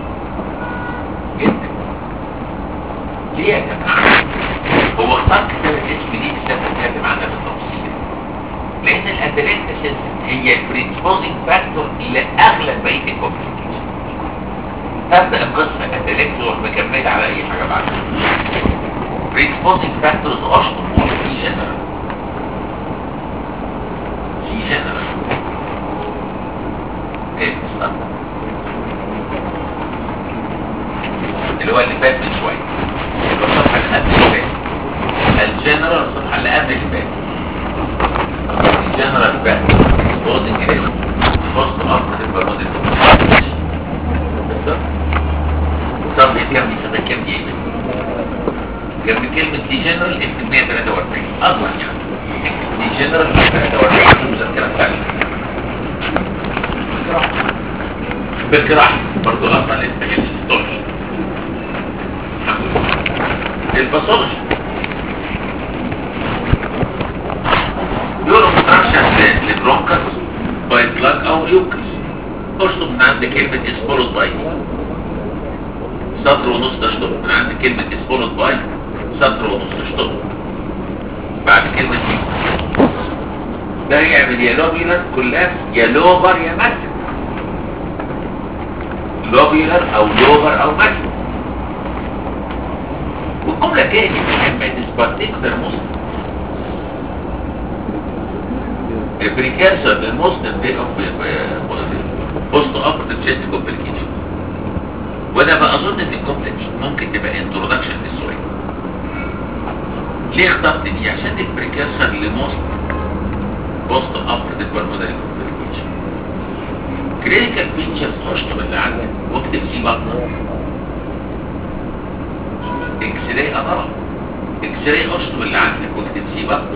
جدا ليه يا جماعه هو اختار كتاب الاسم دي بالذات هنتكلم عنها بالتفصيل لان الاتراكسيس هي البريسبوزنج فاكتور لاغلب بقيه الكومبليكيشن تبدا القصه اتراكسيس وروح مكمله على اي حاجه بعدها predisposing factors اشطر نقول في جنرال في جنرال ايه بالظبط اللي هو اللي فات من شويه اللي هو الصفحه اللي قبل اللي فات الجنرال الصفحه اللي قبل اللي فات الجنرال فات predisposing risk cost after the balloon بالظبط طب دي كام دي سنه كام دي ايه جنب كلمة دي جنرال اكتب 143 اصلا يعني دي جنرال 143 مذكرة ثانية بالجراحة برضو اصلا لسه جبت ستورج الباثولوجي بيقولوا obstruction للبرونكس باي بلاك او ميوكس اشطب من عند كلمة اسبولوس باي سطر ونص تشطب من عند كلمة اسبولوس باي سطر ونص تشطب بعد كلمة دي ده يعمل يا لوبيلر كلاس يا لوبر يا ماسك لوبيلر او لوبر او ماسك والجملة تاني مهمة this particular Muslim precursor للمسلم post operative chest complication وانا بأظن ان الجملة دي ممكن تبقى introduction للسؤال ليه اخترت دي عشان البريكيرسر لموست بوست اوبريتيف بالمونري كومبليكيشن كلينيكال فيتشرز اشطب اللي عندك واكتب سي بطنه اكس راي اه اكس راي اشطب اللي عندك واكتب سي بطنه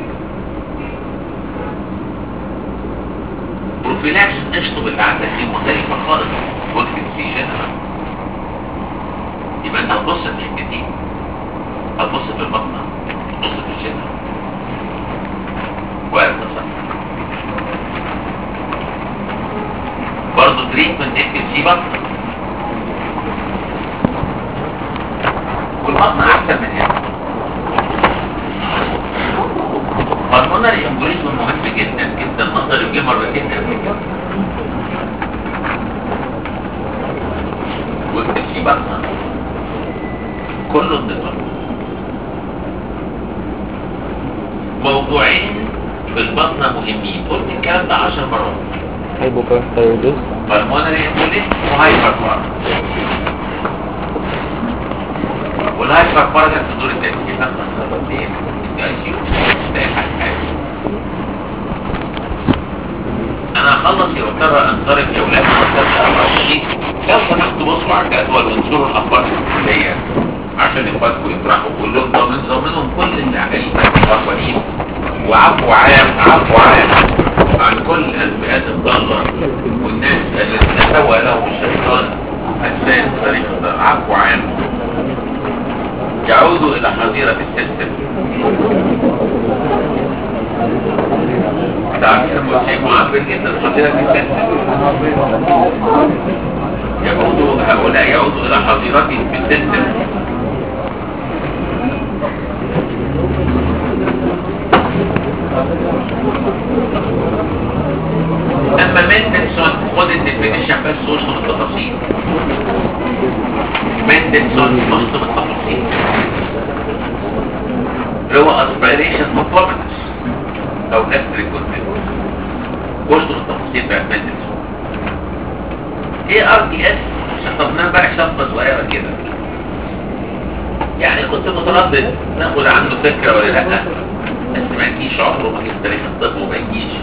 بروفيلاكس اشطب اللي عندك دي مختلفه خالص واكتب سي جنرال يبقى انت هتبص في الحتتين هتبص في البطن هتبص في الجنة وهتصل برضه تريتمنت اكتب سي بطن والبطن احسن من هنا بالمونري امبوليزم مهم جدا جدا نظري وجه مرتين قبل كده واكتب سي بطن كله النظام موضوعين في البطنة مهمين قلت الكلام ده 10 مرات هايبوكارديوس بالمونري امبوليس وهايبر بارا والهايبر بارا ده في دور التأكيد ده خاصة انا هخلص يا ترى انصرف يا ولاد وانصرف 24 لو سمحتوا بصوا على الجدول وانشروا الاخبار الكليه عشان اخواتكم يفرحوا كلهم ضامن ضامنهم كل اللي عليه الاخوانين وعفو عام عفو عام عن كل الفئات الضاله والناس الذين سوى لهم الشيطان اجساد طريق الضال عفو عام يعودوا الى حظيره السيستم تعرف شيء معبر جدا حظيره السيستم يعودوا هؤلاء يعودوا الى حظيرتهم في السيستم اما مندلسون خد الديفينيشن بس وصل التفاصيل مندلسون وصل التفاصيل اللي هو اسبيريشن مطلبتس او gastric condition وصل التفاصيل بتاعت مندلسون ايه ار دي اس شطبناه امبارح شطبه صغيره كده يعني كنت متردد ناخد عنه فكره ولا لا بس ما يجيش عمره ما جيش تاريخ الطب وما يجيش